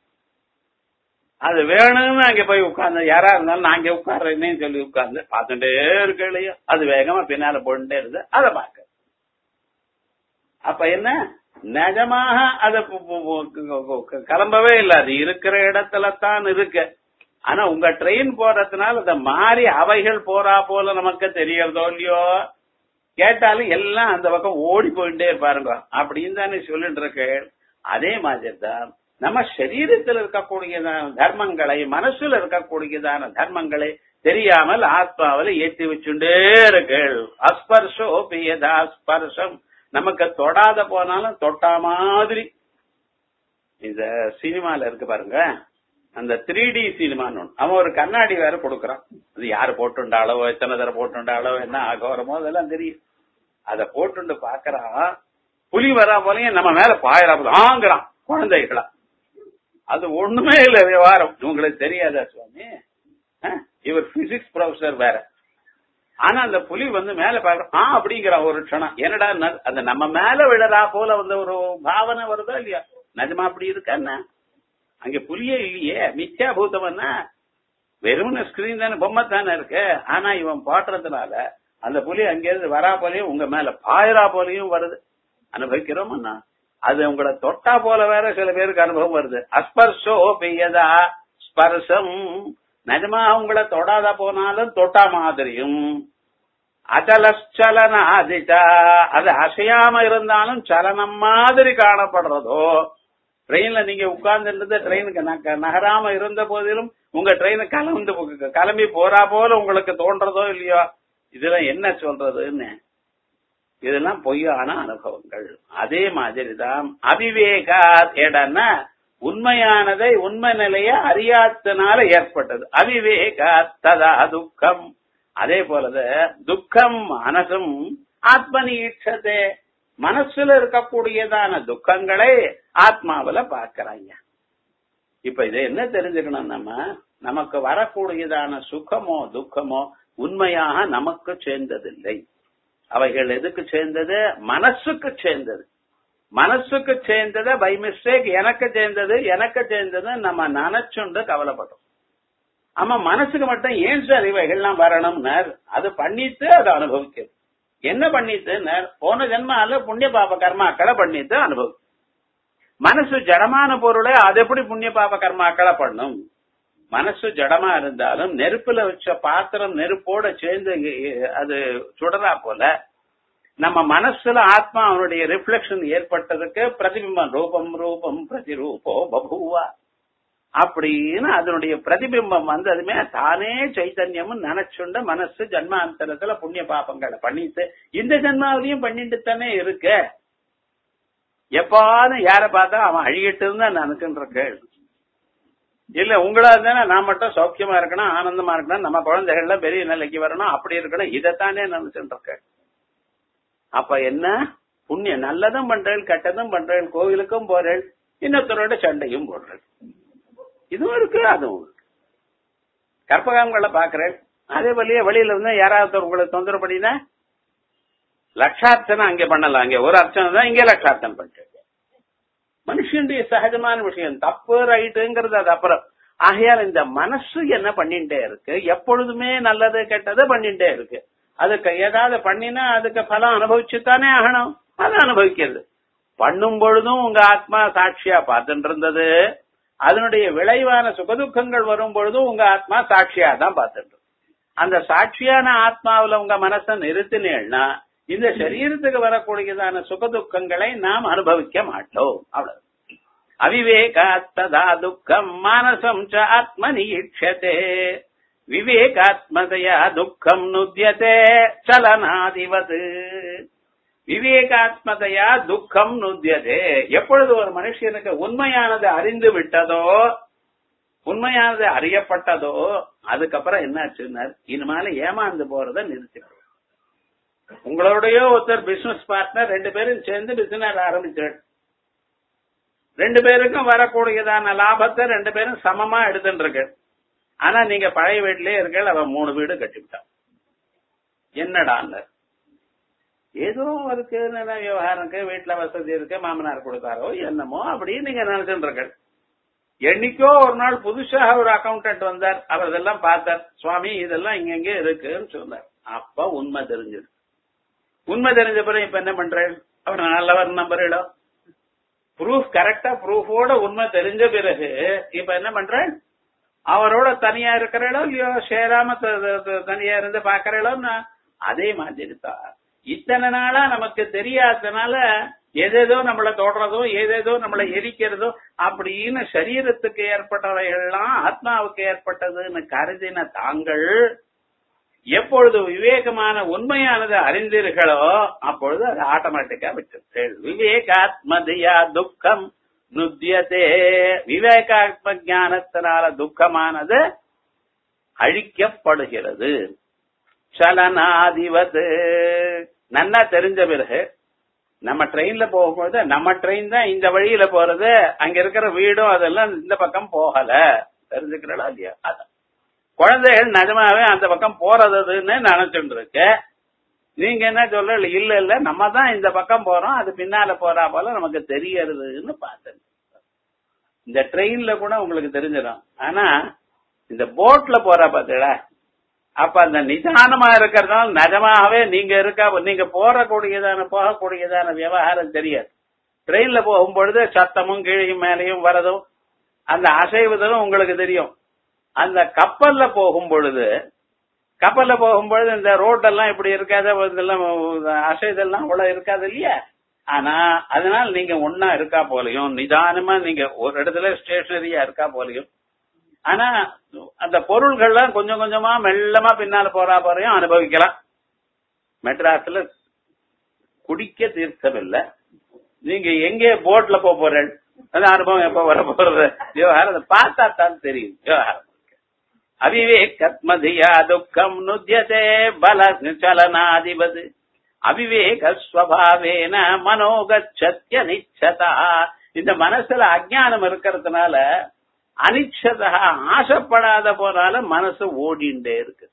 அது வேணும்னு அங்க போய் உட்கார்ந்து யாரா இருந்தாலும் நான் அங்க உட்கார்றேன்னு சொல்லி உட்கார்ந்து பார்த்துட்டே இருக்க இல்லையா அது வேகமா பின்னால போட்டுட்டே இருந்து அதை பார்க்க அப்ப என்ன நிஜமாக அது பு- பு- பு- கிளம்பவே இல்லை அது இருக்கிற இடத்துல தான் இருக்கு ஆனா உங்க ட்ரெயின் போறதுனால அந்த மாறி அவைகள் போறா போல நமக்கு தெரியறதோ இல்லையோ கேட்டாலும் எல்லாம் அந்த பக்கம் ஓடி போயிட்டே இருப்பாருங்க அப்படின்னு தானே சொல்லிட்டு இருக்கு அதே மாதிரி தான் நம்ம சரீரத்தில் இருக்கக்கூடியதான தர்மங்களை மனசுல இருக்கக்கூடியதான தர்மங்களை தெரியாமல் ஆத்மாவில ஏற்றி வச்சுட்டே இருக்கு அஸ்பர்ஷோ பியதா ஸ்பர்ஷம் நமக்கு தொடாத போனாலும் தொட்டா மாதிரி இந்த சினிமால இருக்கு பாருங்க அந்த த்ரீ டி சினிமான்னு ஒண்ணு. அவன் ஒரு கண்ணாடி வேற கொடுக்கறான் அது யாரு போட்டுண்டாளோ எத்தனை தடவை போட்டுண்டாளோ என்ன ஆகோரமோ அதெல்லாம் தெரியும் அத போட்டுண்டு பாக்குறான் புலி வரா போலயும் நம்ம மேல பாயறா போல ஆங்கிறான் குழந்தைகளா அது ஒண்ணுமே இல்ல விவகாரம் உங்களுக்கு தெரியாதா சுவாமி ஆ? இவர் பிசிக்ஸ் ப்ரொஃபசர் வேற ஆனா அந்த புலி வந்து மேல பாக்குற ஆ அப்படிங்கிற ஒரு க்ஷணம் என்னடா ந- அந்த நம்ம மேல விழறா போல வந்து ஒரு பாவனை வருதா இல்லையா நிஜமா அப்படி இருக்கா என்ன அங்க புலியே இல்லையே மித்யா பூதம்னா வெறும் ஸ்கிரீன் தானே பொம்மை தானே இருக்கு ஆனா இவன் பாட்டுறதுனால அந்த புலி அங்கிருந்து வரா போலயும் உங்க மேல பாயரா போலயும் வருது அனுபவிக்கிறோம்னா அது உங்களை தொட்டா போல வேற சில பேருக்கு அனுபவம் வருது அஸ்பர்ஷோ பெய்யதா ஸ்பர்சம் நிஜமா உங்களை தொடாத போனாலும் தொட்டா மாதிரியும் அச்சலச்சலன அதிச்சா அது அசையாம இருந்தாலும் சலனம் மாதிரி காணப்படுறதோ ட்ரெயின்ல நீங்க உட்கார்ந்து ட்ரெயினுக்கு நக- நகராம இருந்த போதிலும் உங்க ட்ரெயின் கலந்து போ- கிளம்பி போறா போல உங்களுக்கு தோன்றதோ இல்லையோ இதெல்லாம் என்ன சொல்றதுன்னு இதெல்லாம் பொய்யான அனுபவங்கள் அதே மாதிரிதான் அவிவேகா ஏடன்னா உண்மையானதை உண்மை நிலைய அறியாதனால ஏற்பட்டது அவிவேகா ததா துக்கம் அதே போலது துக்கம் மனசும் ஆத்மனீட்சதே மனசுல இருக்கக்கூடியதான துக்கங்களை ஆத்மாவில பார்க்கறாங்க இப்ப இதை என்ன தெரிஞ்சுக்கணும் நம்ம நமக்கு வரக்கூடியதான சுகமோ துக்கமோ உண்மையாக நமக்கு சேர்ந்ததில்லை அவைகள் எதுக்கு சேர்ந்தது மனசுக்கு சேர்ந்தது மனசுக்கு சேர்ந்தது பை மிஸ்டேக் எனக்கு சேர்ந்தது எனக்கு சேர்ந்தது நம்ம நினைச்சுண்டு கவலைப்பட்டோம் ஆமா மனசுக்கு மட்டும் ஏன் சார் இவைகள்லாம் வரணும்னார் அது பண்ணிட்டு அதை அனுபவிக்கிறது என்ன பண்ணிட்டுன்னார் போன ஜென்மால புண்ணிய பாப கர்மாக்களை பண்ணிட்டு அனுபவி மனசு ஜடமான பொருளை அது எப்படி புண்ணிய பாப கர்மாக்களை பண்ணும் மனசு ஜடமா இருந்தாலும் நெருப்புல வச்ச பாத்திரம் நெருப்போட சேர்ந்து இ- அது சுடரா போல நம்ம மனசுல ஆத்மா அவனுடைய ரிஃப்ளெக்ஷன் ஏற்பட்டதுக்கு பிரதிபிம்பம் ரூபம் ரூபம் பிரதிரூபோ பபுவா அப்படின்னு அதனுடைய பிரதிபிம்பம் வந்ததுமே தானே சைத்தன்யமும் நினைச்சுண்ட மனசு ஜன்மாந்தரத்துல புண்ணிய பாபங்களை பண்ணிட்டு இந்த ஜன்மாவிலையும் பண்ணிட்டு தானே இருக்க எப்பாலும் யார பார்த்தா அவன் அழியிட்டு இருந்தா நினைச்சுட்டு இருக்கேன் இல்ல உங்களா இருந்தா நான் மட்டும் சௌக்கியமா இருக்கணும் ஆனந்தமா இருக்கணும் நம்ம குழந்தைகள்லாம் பெரிய நிலைக்கு வரணும் அப்படி இருக்கணும் இதைத்தானே நினைச்சுட்டு இருக்கேன் அப்ப என்ன புண்ணியம் நல்லதும் பண்றேன் கெட்டதும் பண்றேன் கோவிலுக்கும் போறேன் இன்னொருத்தரோட சண்டையும் போடுறேன் இதுவும் இருக்கு அதுவும் இருக்கு கற்பகாமங்களை பாக்குறேன் அதே வழியே வெளியில இருந்து யாராவது உங்களை தொந்தரவு பண்ணினா லட்சார்த்தனை அங்க பண்ணலாம் அங்க ஒரு அர்ச்சனை தான் இங்க லட்சார்த்தம் பண்ணிட்டு மனுஷனுடைய சகஜமான விஷயம் தப்பு ரைட்டுங்கிறது அது அப்புறம் ஆகையால் இந்த மனசு என்ன பண்ணிட்டே இருக்கு எப்பொழுதுமே நல்லது கெட்டது பண்ணிட்டே இருக்கு அதுக்கு ஏதாவது பண்ணினா அதுக்கு பலம் அனுபவிச்சுத்தானே ஆகணும் அதை அனுபவிக்கிறது பண்ணும் பொழுதும் உங்க ஆத்மா சாட்சியா பார்த்துட்டு இருந்தது அதனுடைய விளைவான சுகதுக்கங்கள் வரும் பொழுதும் உங்க ஆத்மா சாட்சியா தான் பார்த்துட்டு இருக்கு. அந்த சாட்சியான ஆத்மாவுல உங்க மனசை நிறுத்தினேன்னா இந்த சரீரத்துக்கு வரக்கூடியதான சுகதுக்கங்களை நாம் அனுபவிக்க மாட்டோம் அவ்வளவு அவிவேகாத்ததா துக்கம் மானசம் ச ஆத்மனி ஈட்சதே விவேகாத்மதையா துக்கம் நுத்தியதே சலனாதிவது விவேகாத்மதையா துக்கம் நுத்தியதே எப்பொழுது ஒரு மனுஷனுக்கு உண்மையானது அறிந்து விட்டதோ உண்மையானது அறியப்பட்டதோ அதுக்கப்புறம் என்னாச்சுன்னார் இனிமேல ஏமாந்து போறத நிறுத்திடும் உங்களுடைய ஒருத்தர் பிசினஸ் பார்ட்னர் ரெண்டு பேரும் சேர்ந்து பிசினஸ் ஆரம்பிச்சார் ரெண்டு பேருக்கும் வரக்கூடியதான லாபத்தை ரெண்டு பேரும் சமமா எடுத்துட்டு இருக்கு ஆனா நீங்க பழைய வீட்டிலேயே இருக்க அவன் மூணு வீடு கட்டிவிட்டான் என்னடான்னு ஏதோ இருக்கு நல்ல விவகாரம் இருக்கு வீட்டுல வசதி இருக்கு மாமனார் கொடுத்தாரோ என்னமோ அப்படின்னு நீங்க நினைச்சுட்டு இருக்க என்னைக்கோ ஒரு நாள் புதுசாக ஒரு அக்கௌண்டன்ட் வந்தார் அவர் இதெல்லாம் பார்த்தார் சுவாமி இதெல்லாம் இங்க இங்க இருக்குன்னு சொன்னார் அப்ப உண்மை தெரிஞ்சது உண்மை தெரிஞ்ச பிறகு இப்ப என்ன பண்றேன் அவர் நல்லவர் நம்புறீடோ ப்ரூஃப் கரெக்டா ப்ரூஃபோட உண்மை தெரிஞ்ச பிறகு இப்ப என்ன பண்றேன் அவரோட தனியா இருக்கிறீளோ இல்லையோ சேராம த- த- த- தனியா இருந்து பாக்குறீளோன்னு அதே மாதிரி தான் இத்தனை நாளா நமக்கு தெரியாதனால எதேதோ நம்மள தொடுறதோ ஏதேதோ நம்மளை எரிக்கிறதோ அப்படின்னு சரீரத்துக்கு ஏற்பட்டவைகள்லாம் ஆத்மாவுக்கு ஏற்பட்டதுன்னு கருதின தாங்கள் எப்பொழுது விவேகமான உண்மையானது அறிந்தீர்களோ அப்பொழுது அது ஆட்டோமேட்டிக்கா விட்டு விவேகாத்மதியா துக்கம் நுத்தியதே விவேகாத்ம ஞானத்தினால துக்கமானது அழிக்கப்படுகிறது சலனாதிவது நன்னா தெரிஞ்ச பிறகு நம்ம ட்ரெயின்ல போகும்போது நம்ம ட்ரெயின் தான் இந்த வழியில போறது அங்க இருக்கிற வீடும் அதெல்லாம் இந்த பக்கம் போகல தெரிஞ்சுக்கிறா இல்லையா அதான் குழந்தைகள் நிஜமாவே அந்த பக்கம் போறதுன்னு நினைச்சுட்டு இருக்கு நீங்க என்ன சொல்ல இல்ல இல்ல நம்ம தான் இந்த பக்கம் போறோம் அது பின்னால போறா போல நமக்கு தெரியறதுன்னு பார்த்தேன் இந்த ட்ரெயின்ல கூட உங்களுக்கு தெரிஞ்சிடும் ஆனா இந்த போட்ல போற பாத்தீங்களா அப்ப அந்த நிதானமா இருக்கிறதால நிஜமாவே நீங்க இருக்க நீங்க போறக்கூடியதான போகக்கூடியதான விவகாரம் தெரியாது ட்ரெயின்ல போகும்பொழுது சத்தமும் கீழையும் மேலையும் வரதும் அந்த அசைவுதலும் உங்களுக்கு தெரியும் அந்த கப்பல்ல போகும் பொழுது கப்பல்ல போகும்பொழுது இந்த ரோட்டெல்லாம் இப்படி இருக்காது இதெல்லாம் அசைதெல்லாம் அவ்வளவு இருக்காது இல்லையா ஆனா அதனால நீங்க ஒன்னா இருக்கா போலையும் நிதானமா நீங்க ஒரு இடத்துல ஸ்டேஷனரியா இருக்கா போலையும் ஆனா அந்த பொருள்கள்லாம் கொஞ்சம் கொஞ்சமா மெல்லமா பின்னால போறா போறையும் அனுபவிக்கலாம் மெட்ராஸ்ல குடிக்க தீர்த்தம் இல்ல நீங்க எங்கே போட்ல போக போறேன் அந்த அனுபவம் எப்ப வர போறது விவகாரம் பார்த்தா தான் தெரியும் விவகாரம் அவிவேகத்மதியா துக்கம் நுத்தியதே பல சலனாதிபது அவிவேக ஸ்வபாவேன மனோகச்சத்திய நிச்சதா இந்த மனசுல அஜானம் இருக்கிறதுனால அனிச்சதா ஆசைப்படாத போனால மனசு ஓடிண்டே இருக்கு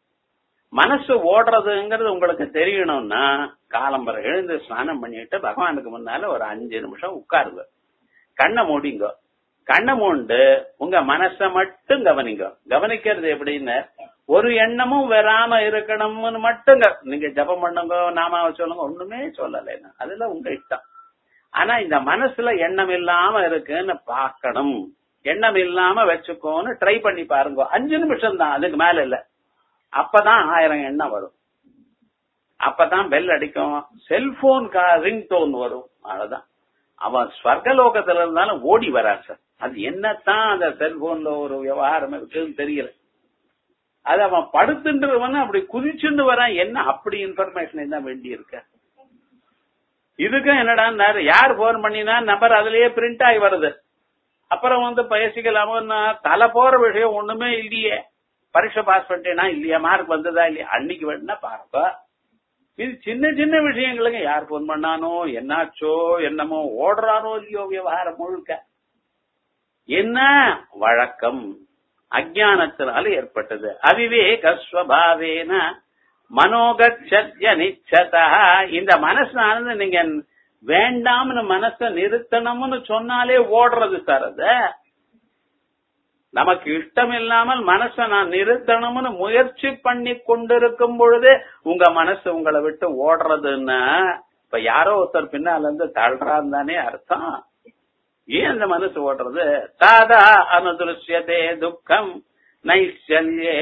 மனசு ஓடுறதுங்கிறது உங்களுக்கு தெரியணும்னா காலம்பரை எழுந்து ஸ்நானம் பண்ணிட்டு பகவானுக்கு முன்னால ஒரு அஞ்சு நிமிஷம் உட்காருங்க கண்ணை மூடிங்க கண்ணை மூண்டு உங்க மனச மட்டும் கவனிங்க கவனிக்கிறது எப்படின்னு ஒரு எண்ணமும் வராம இருக்கணும்னு மட்டும் க- நீங்க ஜபம் பண்ணுங்க நாமாவை சொல்லுங்க ஒண்ணுமே சொல்லல நான். அதுல உங்க இஷ்டம் ஆனா இந்த மனசுல எண்ணம் இல்லாம இருக்குன்னு பார்க்கணும் எண்ணம் இல்லாம வச்சுக்கோன்னு ட்ரை பண்ணி பாருங்க அஞ்சு நிமிஷம் தான் அதுக்கு மேல இல்ல அப்பதான் ஆயிரம் எண்ணம் வரும் அப்பதான் பெல் அடிக்கும் செல்போன் ரிங் டோன் வரும் அவ்வளவுதான் அவன் ஸ்வர்கலோகத்துல இருந்தாலும் ஓடி வரான் சார் அது என்னத்தான் அந்த செல்போன்ல ஒரு விவகாரம் இருக்குன்னு தெரியல அது அவன் படுத்துன்றவன் அப்படி குதிச்சுண்டு வரான் என்ன அப்படி இன்ஃபர்மேஷன் என்ன வேண்டி இருக்க இதுக்கும் என்னடா யார் போன் பண்ணினா நம்பர் அதுலயே பிரிண்ட் ஆகி வருது அப்புறம் வந்து பேசிக்கலாமோன்னா தலை போற விஷயம் ஒண்ணுமே இல்லையே பரீட்சை பாஸ் பண்ணிட்டேனா இல்லையா மார்க் வந்ததா இல்லையா அன்னைக்கு வேணா பாருப்ப இது சின்ன சின்ன விஷயங்களுக்கு யார் போன் பண்ணானோ என்னாச்சோ என்னமோ ஓடுறானோ இல்லையோ விவகாரம் முழுக்க என்ன வழக்கம் அஜானத்தினால ஏற்பட்டது அவிவேக ஸ்வபாவேன மனோகச்சத்ய நிச்சதா இந்த மனசானது நீங்க வேண்டாம்னு மனச நிறுத்தணும்னு சொன்னாலே ஓடுறது சார் அது நமக்கு இஷ்டம் இல்லாமல் மனச நான் நிறுத்தணும்னு முயற்சி பண்ணி கொண்டிருக்கும் பொழுது உங்க மனசு உங்களை விட்டு ஓடுறதுன்னா இப்ப யாரோ ஒருத்தர் பின்னால இருந்து தள்ளுறான்னு தானே அர்த்தம் ஏன் அந்த மனசு ஓடுறது தாதா அனுதிருஷ்யதே துக்கம் நைச்சல்யே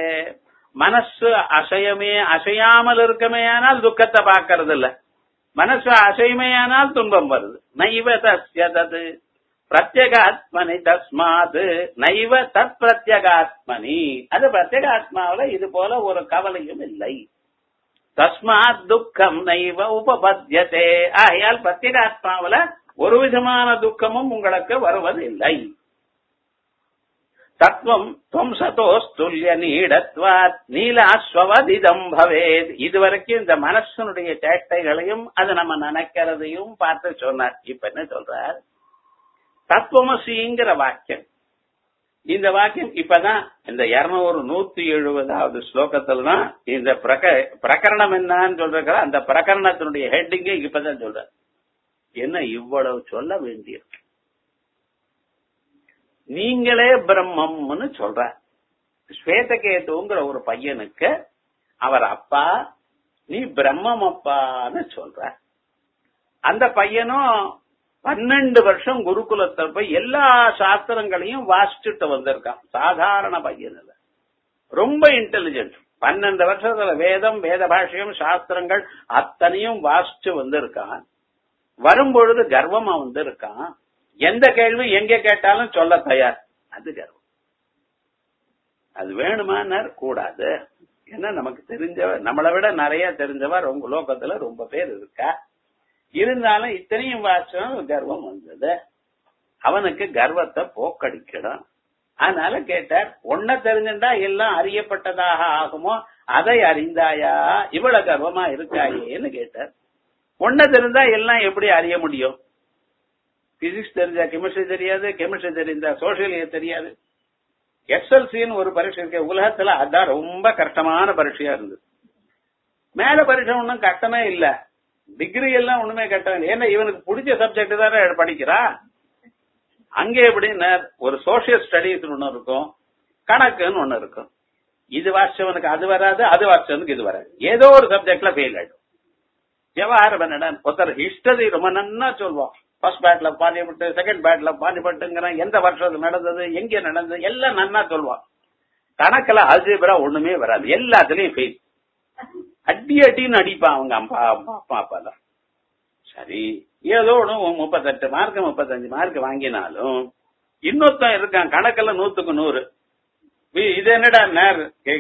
மனசு அசையமே அசையாமல் இருக்கமே ஆனால் துக்கத்தை பார்க்கறது இல்ல மனசு அசைமையானால் துன்பம் வருது நைவ தஸ்ய தது பிரத்யகாத்மனி தஸ்மாத் நைவ தத் பிரத்யகாத்மனி அது பிரத்யகாத்மாவில இது போல ஒரு கவலையும் இல்லை தஸ்மாத் துக்கம் நைவ உபபத்தியதே ஆகையால் பிரத்யேகாத்மாவில ஒரு விதமான துக்கமும் உங்களுக்கு வருவதில்லை தத்துவம் துவம் சதோஸ்துல்ய நீடத்வாத் நீலாஸ்வவதிதம் பவேத் இதுவரைக்கும் இந்த மனசனுடைய சேட்டைகளையும் அது நம்ம நினைக்கிறதையும் பார்த்து சொன்னார் இப்ப என்ன சொல்றார் தத்துவமசிங்கிற வாக்கியம் இந்த வாக்கியம் இப்பதான் இந்த இருநூறு நூத்தி எழுபதாவது ஸ்லோகத்துல தான் இந்த பிரக பிரகரணம் என்னன்னு சொல்ற அந்த பிரகரணத்தினுடைய ஹெட்டிங்கே இப்பதான் சொல்ற என்ன இவ்வளவு சொல்ல வேண்டியிருக்கு நீங்களே பிரம்மம்னு சொல்ற ஸ்வேதகேதுங்கிற ஒரு பையனுக்கு அவர் அப்பா நீ பிரம்மம் அப்பான்னு சொல்ற அந்த பையனும் பன்னெண்டு வருஷம் குருகுலத்தை போய் எல்லா சாஸ்திரங்களையும் வாசிச்சுட்டு வந்திருக்கான் சாதாரண பையன் இல்ல ரொம்ப இன்டெலிஜென்ட் பன்னெண்டு வருஷத்துல வேதம் வேத பாஷையும் சாஸ்திரங்கள் அத்தனையும் வாசிச்சு வந்திருக்கான் வரும்பொழுது கர்வமா வந்திருக்கான் எந்த கேள்வி எங்க கேட்டாலும் சொல்ல தயார் அது கர்வம் அது வேணுமானார் கூடாது ஏன்னா நமக்கு தெரிஞ்சவ நம்மளை விட நிறைய தெரிஞ்சவ ரொம்ப லோகத்துல ரொம்ப பேர் இருக்கா இருந்தாலும் இத்தனையும் வாசம் கர்வம் வந்தது அவனுக்கு கர்வத்தை போக்கடிக்கணும் அதனால கேட்டார் ஒன்ன தெரிஞ்சுட்டா எல்லாம் அறியப்பட்டதாக ஆகுமோ அதை அறிந்தாயா இவ்வளவு கர்வமா இருக்காயேன்னு கேட்டார் ஒன்ன தெரிந்தா எல்லாம் எப்படி அறிய முடியும் பிசிக்ஸ் தெரிஞ்சா கெமிஸ்ட்ரி தெரியாது கெமிஸ்ட்ரி தெரிஞ்சா சோசியல் தெரியாது எஸ்எல்சின்னு ஒரு பரீட்சை இருக்கு உலகத்துல அதான் ரொம்ப கஷ்டமான பரீட்சையா இருந்தது மேல பரீட்சை ஒன்றும் கஷ்டமே இல்ல டிகிரி எல்லாம் ஒண்ணுமே கஷ்டம் இல்லை ஏன்னா இவனுக்கு பிடிச்ச சப்ஜெக்ட் தானே படிக்கிறா அங்க எப்படின்னா ஒரு சோசியல் ஸ்டடிஸ் ஒண்ணு இருக்கும் கணக்குன்னு ஒண்ணு இருக்கும் இது வாசிச்சவனுக்கு அது வராது அது வாசிச்சவனுக்கு இது வராது ஏதோ ஒரு சப்ஜெக்ட்ல ஃபெயில் ஆயிடும் விவகாரம் என்னடா ஒருத்தர் ஹிஸ்டரி ரொம்ப நன்னா சொல்லுவோம் ஃபர்ஸ்ட் பேட்ல பாடிபட்டு செகண்ட் பேட்ல பாடிபட்டுங்கிறான் எந்த வருஷத்துல நடந்தது எங்க நடந்தது எல்லாம் நன்னா சொல்லுவான் கணக்குல அல்ஜிபரா ஒண்ணுமே வராது எல்லாத்துலயும் ஃபெயில் அடி அடின்னு அடிப்பான் அவங்க அப்பா அப்பா அப்பா அப்பா தான் சரி ஏதோ ஒண்ணு முப்பத்தெட்டு மார்க் முப்பத்தஞ்சு மார்க் வாங்கினாலும் இன்னொருத்தன் இருக்கான் கணக்குல நூத்துக்கு நூறு வி- இது என்னடா நேர்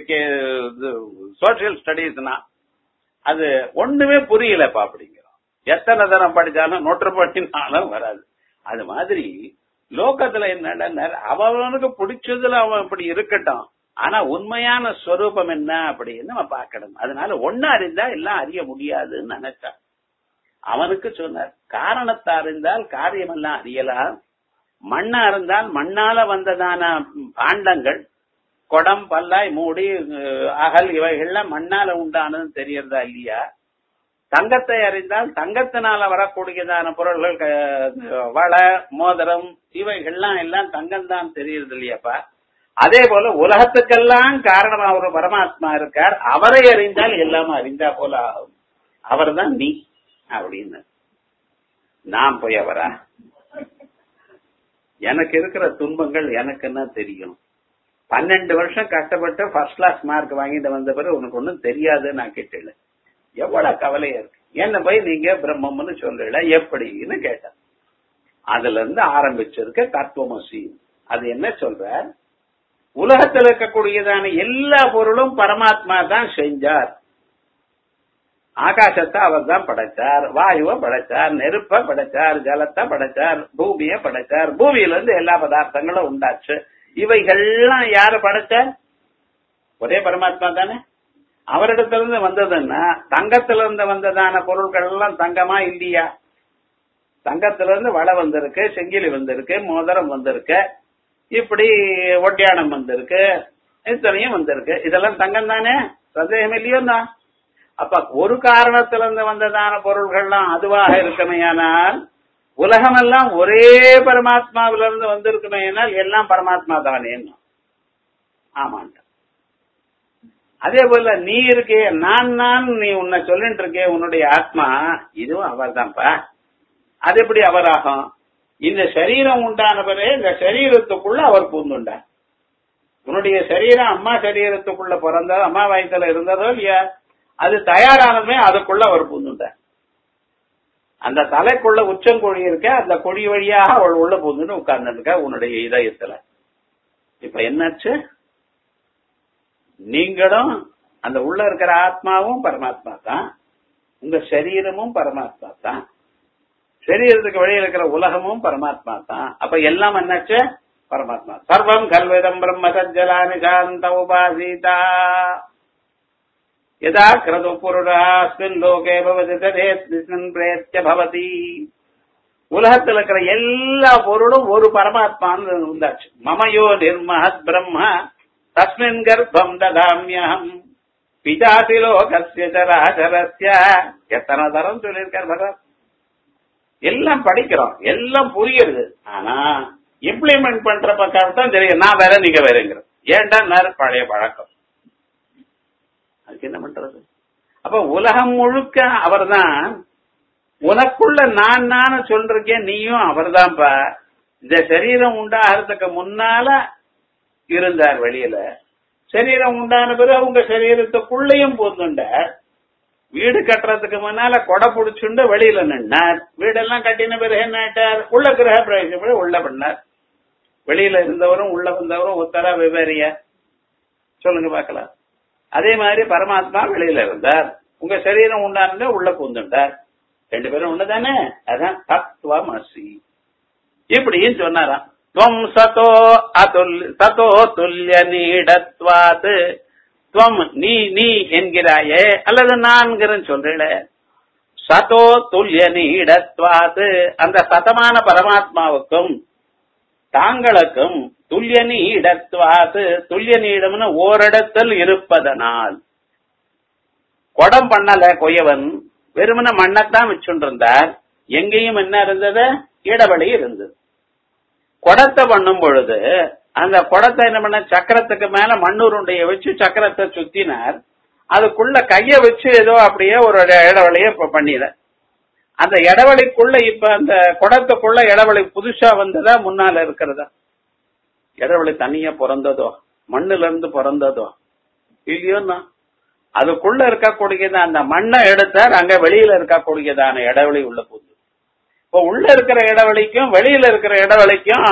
சோசியல் ஸ்டடீஸ்னா அது ஒண்ணுமே புரியலப்பா அப்படிங்கிறோம் எத்தனை தரம் படிச்சாலும் நூற்று படினாலும் வராது அது மாதிரி லோகத்துல என்னடா அவனுக்கு பிடிச்சதுல அவன் இப்படி இருக்கட்டும் ஆனா உண்மையான ஸ்வரூபம் என்ன அப்படின்னு நம்ம பார்க்கணும் அதனால ஒண்ணு அறிந்தா எல்லாம் அறிய முடியாதுன்னு நினைச்சான் அவனுக்கு சொன்னார் காரணத்தை அறிந்தால் காரியமெல்லாம் அறியலாம் மண்ணா இருந்தால் மண்ணால வந்ததான பாண்டங்கள் குடம் பல்லாய் மூடி அஹ், அகல் இவைகள்லாம் மண்ணால உண்டானதுன்னு தெரியறதா இல்லையா தங்கத்தை அறிந்தால் தங்கத்தினால வரக்கூடியதான பொருள்கள் க- வளை மோதிரம் இவைகள்லாம் எல்லாம் தங்கம் தான் தெரியுது இல்லையாப்பா அதே போல உலகத்துக்கெல்லாம் காரணமா ஒரு பரமாத்மா இருக்கார் அவரை அறிந்தால் எல்லாமே அறிந்தா போல ஆகும் அவர்தான் நீ அப்படின்னு நான் போய் அவரா எனக்கு இருக்கிற துன்பங்கள் எனக்கு என்ன தெரியும் பன்னெண்டு வருஷம் கஷ்டப்பட்டு ஃபர்ஸ்ட் கிளாஸ் மார்க் வாங்கிட்டு வந்த பிறகு உனக்கு ஒண்ணும் தெரியாது நான் கேட்டேன் எவ்வளவு கவலையா இருக்கு என்ன போய் நீங்க பிரம்மம்னு சொல்லல எப்படின்னு கேட்டேன் அதுல இருந்து ஆரம்பிச்சிருக்க தத்துவமசி அது என்ன சொல்ற உலகத்தில் இருக்கக்கூடியதான எல்லா பொருளும் பரமாத்மா தான் செஞ்சார் ஆகாசத்தை அவர் தான் படைச்சார் வாயுவை படைச்சார் நெருப்ப படைச்சார் ஜலத்தை படைச்சார் பூமியை படைச்சார் பூமியில இருந்து எல்லா பதார்த்தங்களும் உண்டாச்சு இவைகள்லாம் யாரு படைச்சார் ஒரே பரமாத்மா தானே அவரிடத்திலிருந்து வந்ததுன்னா தங்கத்துல இருந்து வந்ததான பொருட்கள் எல்லாம் தங்கமா இல்லையா தங்கத்துல இருந்து வடை வந்திருக்கு செங்கிலி வந்திருக்கு மோதிரம் வந்திருக்கு இப்படி ஒட்டியானம் வந்திருக்கு இத்தனையும் வந்திருக்கு இதெல்லாம் தங்கம் தானே சந்தேகம் இல்லையோ தான் அப்ப ஒரு காரணத்திலிருந்து வந்ததான பொருள்கள்லாம் அதுவாக இருக்குமையானால் உலகமெல்லாம் ஒரே பரமாத்மாவிலிருந்து வந்திருக்குமையானால் எல்லாம் பரமாத்மா தானே ஆமாண்ட அதே போல நீ இருக்கே நான் நான் நீ உன்னை சொல்லிட்டு இருக்கே உன்னுடைய ஆத்மா இதுவும் அவர்தான்ப்பா அது எப்படி அவராகும் இந்த சரீரம் உண்டான பிறகு இந்த சரீரத்துக்குள்ள அவர் பூந்துண்டார் உன்னுடைய சரீரம் அம்மா சரீரத்துக்குள்ள பிறந்ததோ அம்மா வயசுல இருந்ததோ இல்லையா அது தயாரானதுமே அதுக்குள்ள அவர் பூந்துண்டார் அந்த தலைக்குள்ள உச்சங்கொழி இருக்க அந்த கொடி வழியாக அவள் உள்ள போகுதுன்னு உட்கார்ந்துருக்க உன்னுடைய இதயத்துல இப்ப என்னாச்சு நீங்களும் அந்த உள்ள இருக்கிற ஆத்மாவும் பரமாத்மா தான் உங்க சரீரமும் பரமாத்மா தான் சரீரத்துக்கு வெளியே இருக்கிற உலகமும் பரமாத்மா தான் அப்ப எல்லாம் என்னாச்சு பரமாத்மா சர்வம் கல்விதம் பிரம்ம சஜ்ஜலானி சாந்த உபாசீதா யதா கிரது புருடாஸ்மின் லோகே பவதி ததேஸ்மின் பிரேத்திய பவதி உலகத்தில் இருக்கிற எல்லா பொருளும் ஒரு பரமாத்மான்னு உண்டாச்சு மமயோ நிர்மஹத் பிரம்ம தஸ்மின் கர்ப்பம் ததாமியம் பிதாசி லோகஸ்ய சராசரஸ்ய எத்தனை தரம் சொல்லியிருக்கார் பகவான் எல்லாம் படிக்கிறோம் எல்லாம் புரியுது ஆனா இம்ப்ளிமெண்ட் பண்ற பக்கம் தான் தெரியும் நான் வேற நீங்க வேறங்கிற ஏன்டா நேரம் பழைய பழக்கம் அதுக்கு என்ன பண்றது அப்ப உலகம் முழுக்க அவர்தான் உனக்குள்ள நான் நானு சொல்றேன் நீயும் அவர்தான்ப்பா இந்த சரீரம் உண்டாகிறதுக்கு முன்னால இருந்தார் வெளியில சரீரம் உண்டான பிறகு உங்க சரீரத்துக்குள்ளேயும் போந்துண்டார் வீடு கட்டுறதுக்கு முன்னால கொடை புடிச்சுண்டு வெளியில நின்னார் வீடெல்லாம் கட்டின பிறகு என்ன ஆயிட்டார் உள்ள கிரக பிரவேசம் உள்ள பண்ணார் வெளியில இருந்தவரும் உள்ள வந்தவரும் உத்தரா வெவ்வேறிய சொல்லுங்க பார்க்கலாம் அதே மாதிரி பரமாத்மா வெளியில இருந்தார் உங்க சரீரம் உண்டானது உள்ள பூந்துட்டார் ரெண்டு பேரும் ஒண்ணுதானே அதான் தத்துவமசி இப்படின்னு சொன்னாராம் துவம் சதோ அதுல் சதோ துல்லிய நீடத்வாது துவம் நீ நீ என்கிறாயே அல்லது நான்கிறேன்னு சொல்றீல சதோ துல்லிய நீடத்வாது அந்த சதமான பரமாத்மாவுக்கும் தாங்களுக்கும் துல்லிய நீடத்வாது துல்லிய நீடம்னு ஓரிடத்தில் இருப்பதனால் கொடம் பண்ணல கொயவன் வெறுமன மண்ணத்தான் வச்சுருந்தார் எங்கேயும் என்ன இருந்தது இடவெளி இருந்தது குடத்தை பண்ணும் பொழுது அந்த குடத்தை என்ன பண்ண சக்கரத்துக்கு மேல மண்ணுருண்டைய வச்சு சக்கரத்தை சுத்தினார் அதுக்குள்ள கைய வச்சு ஏதோ அப்படியே ஒரு இடவெளிய இப்ப பண்ணிட அந்த இடவெளிக்குள்ள இப்ப அந்த குடத்துக்குள்ள இடவெளி புதுசா வந்ததா முன்னால இருக்கிறதா இடவெளி தனியா பிறந்ததோ மண்ணுல இருந்து பிறந்ததோ இல்லையோன்னா அதுக்குள்ள இருக்கக்கூடியது அந்த மண்ணை எடுத்தார் அங்க வெளியில இருக்கக்கூடியதான இடவெளி உள்ள போகுது இப்ப உள்ள இருக்கிற இடவெளிக்கும் வெளியில இருக்கிற இடவெளிக்கும்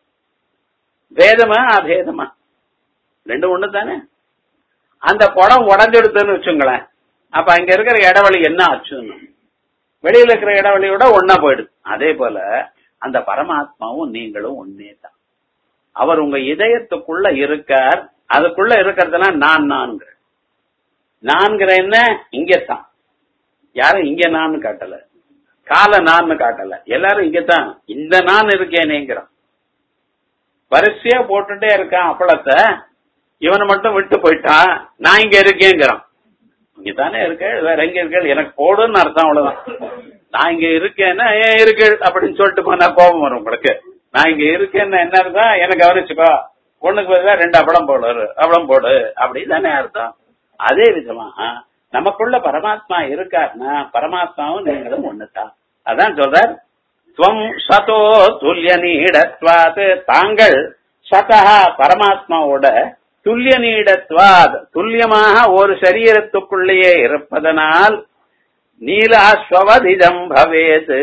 பேதமா அபேதமா ரெண்டு ஒண்ணு தானே அந்த குடம் உடஞ்செடுத்துன்னு வச்சுங்களேன் அப்ப அங்க இருக்கிற இடவெளி என்ன ஆச்சுன்னு வெளியில இருக்கிற இடவெளியோட ஒன்னா போயிடுது அதே போல அந்த பரமாத்மாவும் நீங்களும் ஒன்னே தான் அவர் உங்க இதயத்துக்குள்ள இருக்கார் அதுக்குள்ள இருக்கிறதெல்லாம் நான் நான்கிற நான்கிற என்ன இங்கத்தான் யாரும் இங்க நான் காட்டல கால நான் காட்டல எல்லாரும் இங்கதான் இந்த நான் இருக்கேனேங்கிறான் வரிசையா போட்டுட்டே இருக்கான் அப்பளத்தை இவனை மட்டும் விட்டு போயிட்டான் நான் இங்க இருக்கேங்கிறான் இங்க தானே இருக்க வேற எங்க இருக்க எனக்கு போடுன்னு அர்த்தம் அவ்வளவுதான் நான் இங்க இருக்கேன்னா ஏன் இருக்கு அப்படின்னு சொல்லிட்டு போனா கோபம் வரும் உங்களுக்கு நான் இங்க இருக்கேன்னு என்ன அர்த்தம் எனக்கு கவனிச்சுக்கோ ஒண்ணுக்கு பதிலா ரெண்டு அப்பளம் போடு அப்பளம் போடு அப்படின்னு தானே அர்த்தம் அதே விதமா நமக்குள்ள பரமாத்மா இருக்காருன்னா பரமாத்மாவும் நீங்களும் ஒண்ணுதான் அதான் சொல்றார் துவம் சதோ துல்லிய நீடத்வாது தாங்கள் சதா பரமாத்மாவோட துல்லிய நீடத்வாத் துல்லியமாக ஒரு சரீரத்துக்குள்ளேயே இருப்பதனால் நீலாஸ்வதிதம் பவேது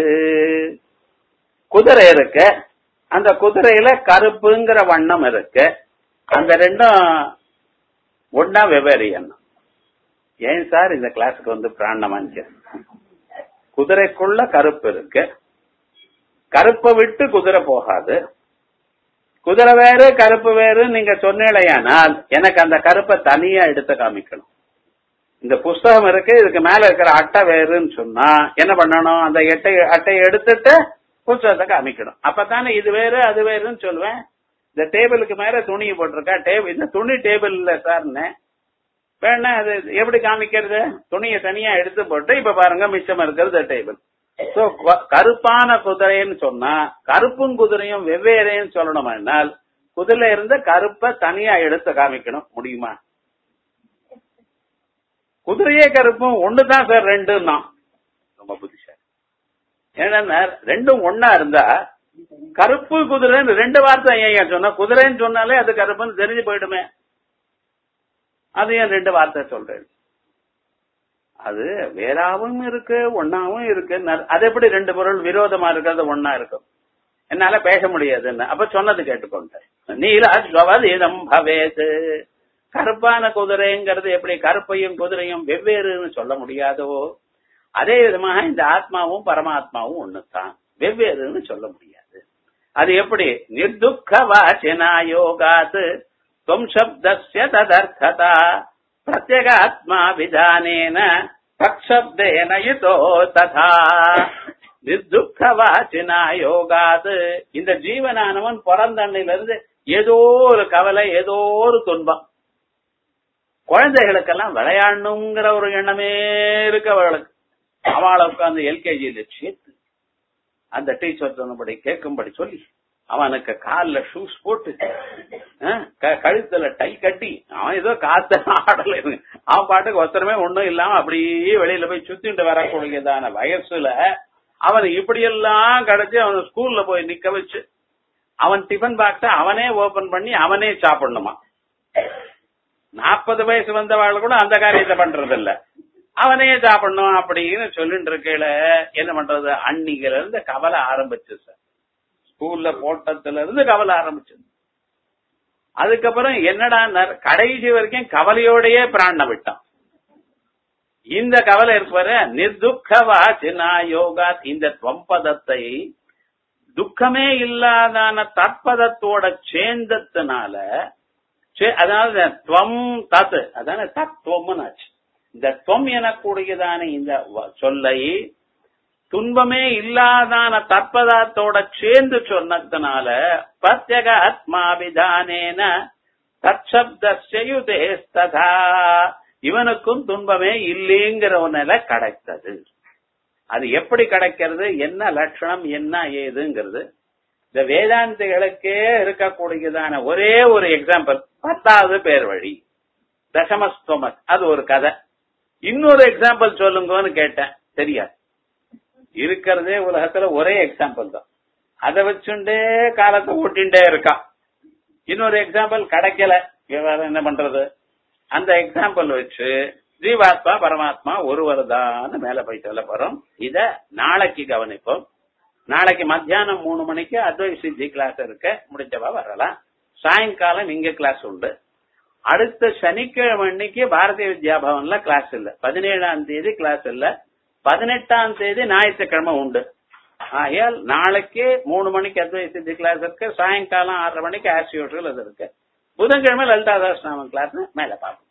குதிரை இருக்கு அந்த குதிரையில கருப்புங்கிற வண்ணம் இருக்கு அந்த ரெண்டும் ஒன்னா வெவ்வேறு எண்ணம் ஏன் சார் இந்த கிளாஸுக்கு வந்து பிராணமாங்க குதிரைக்குள்ள கருப்பு இருக்கு கருப்பை விட்டு குதிரை போகாது குதிரை வேறு கருப்பு வேறு நீங்க சொன்னீழையானால் எனக்கு அந்த கருப்பை தனியா எடுத்து காமிக்கணும் இந்த புஸ்தகம் இருக்கு இதுக்கு மேல இருக்கிற அட்டை வேறுன்னு சொன்னா என்ன பண்ணணும் அந்த எட்டை அட்டையை எடுத்துட்டு புஸ்தகத்தை காமிக்கணும் அப்பதானே இது வேறு அது வேறுன்னு சொல்லுவேன் இந்த டேபிளுக்கு மேல துணியை போட்டிருக்கா டேபிள் இந்த துணி டேபிள் இல்ல சார்னு வேணா அது எப்படி காமிக்கிறது துணியை தனியா எடுத்து போட்டு இப்ப பாருங்க மிச்சம் இருக்கிறது டேபிள் சோ கருப்பான குதிரைன்னு சொன்னா கருப்பும் குதிரையும் வெவ்வேறேன்னு சொல்லணும் என்னால் குதிரையில இருந்த கருப்பை தனியா எடுத்து காமிக்கணும் முடியுமா குதிரையே கருப்பும் ஒண்ணுதான் சார் ரெண்டுன்னா ரொம்ப புத்திசாலி ஏன்னா ரெண்டும் ஒன்னா இருந்தா கருப்பு குதிரைன்னு ரெண்டு வார்த்தை ஏன் சொன்னா குதிரைன்னு சொன்னாலே அது கருப்புன்னு தெரிஞ்சு போயிடுமே அது ஏன் ரெண்டு வார்த்தை சொல்றேன் அது வேறாவும் இருக்கு ஒன்னாவும் இருக்கு ந- அது எப்படி ரெண்டு பொருள் விரோதமா இருக்கிறது ஒன்னா இருக்கும் என்னால பேச முடியாதுன்னு அப்ப சொன்னது கேட்டுக்கொண்டேன் நீலாஸ்வதம் பவேது கருப்பான குதிரைங்கிறது எப்படி கருப்பையும் குதிரையும் வெவ்வேறுன்னு சொல்ல முடியாதோ அதே விதமாக இந்த ஆத்மாவும் பரமாத்மாவும் ஒண்ணுதான் வெவ்வேறுன்னு சொல்ல முடியாது அது எப்படி நிர்துக்க வாச்சினா யோகாத் துவம் சப்தஸ்ய ததர்த்ததா பிரத்யேகாத்மா விதானேன தற்சப்தேன யுதோ ததா நிர்துக்க வாச்சினா யோகாத் இந்த ஜீவனானவன் பிறந்தண்ணிலிருந்து ஏதோ ஒரு கவலை ஏதோ ஒரு துன்பம் குழந்தைகளுக்கெல்லாம் விளையாடணுங்கிற ஒரு எண்ணமே இருக்கு அவளுக்கு அவளை உட்கார்ந்து எல்கேஜியில சேர்த்து அந்த டீச்சர் சொன்னபடி கேட்கும்படி சொல்லி அவனுக்கு கால்ல ஷூஸ் போட்டு அஹ், க- கழுத்துல டை கட்டி அவன் ஏதோ காத்த ஆடல இருக்கு. அவன் பாட்டுக்கு ஒருத்தருமே ஒண்ணும் இல்லாம அப்படியே வெளியில போய் சுத்திட்டு வரக்கூடியதான வயசுல அவன் இப்படியெல்லாம் கிடைச்சு அவன் ஸ்கூல்ல போய் நிக்க வச்சு அவன் டிஃபன் பாக்ஸ அவனே ஓபன் பண்ணி அவனே சாப்பிடணுமா நாற்பது வயசு வந்தவாள் கூட அந்த காரியத்தை பண்றது இல்ல அவனே சாப்பிடணும் அப்படின்னு சொல்லிட்டு இருக்கையில என்ன பண்றது அன்னில இருந்து கவலை ஆரம்பிச்சு சார் ஸ்கூல்ல போட்டத்துல இருந்து கவலை ஆரம்பிச்சது அதுக்கப்புறம் என்னடா கடைசி வரைக்கும் கவலையோடயே பிராண விட்டான் இந்த கவலை இருப்பாரு நிர்துக்க வாசினா யோகா இந்த துவம்பதத்தை துக்கமே இல்லாதான தற்பதத்தோட சேர்ந்ததுனால சே- அதாவது துவம் தத் அதான தத்துவம்னு ஆச்சு இந்த துவம் எனக்கூடியதான இந்த வ- சொல்லை துன்பமே இல்லாதான தற்பதத்தோட சேர்ந்து சொன்னதுனால பிரத்யக ஆத்மாவிதானேன தற்சப்தயுதேஸ்ததா இவனுக்கும் துன்பமே இல்லைங்கிற ஒரு நிலை கிடைத்தது அது எப்படி கிடைக்கிறது என்ன லட்சணம் என்ன ஏதுங்கிறது இந்த வேதாந்திகளுக்கே இருக்கக்கூடியதான ஒரே ஒரு எக்ஸாம்பிள் பத்தாவது பேர் வழி தசமஸ்தோமஸ் அது ஒரு கதை இன்னொரு எக்ஸாம்பிள் சொல்லுங்கன்னு கேட்டேன் தெரியாது இருக்கிறதே உலகத்துல ஒரே எக்ஸாம்பிள் தான் அதை வச்சுட்டே காலத்தை ஓட்டின்டே இருக்கான் இன்னொரு எக்ஸாம்பிள் கிடைக்கல வேற என்ன பண்றது அந்த எக்ஸாம்பிள் வச்சு ஜீவாத்மா பரமாத்மா ஒருவர் தான் மேல போய் சொல்ல போறோம் இத நாளைக்கு கவனிப்போம் நாளைக்கு மத்தியானம் மூணு மணிக்கு அத்வை சித்தி கிளாஸ் இருக்கு முடிஞ்சவா வரலாம் சாயங்காலம் இங்க கிளாஸ் உண்டு அடுத்த சனிக்கிழமை அன்னைக்கு பாரதிய வித்யா பவன்ல கிளாஸ் இல்ல பதினேழாம் தேதி கிளாஸ் இல்ல பதினெட்டாம் தேதி ஞாயிற்றுக்கிழமை உண்டு ஆகையால் நாளைக்கு மூணு மணிக்கு அத்வை சித்தி கிளாஸ் இருக்கு சாயங்காலம் ஆறரை மணிக்கு ஆஸ் யூஷுவல் அது இருக்கு புதன்கிழமை லலிதாதாஸ் நாமன் கிளாஸ் மேல பார்ப்போம்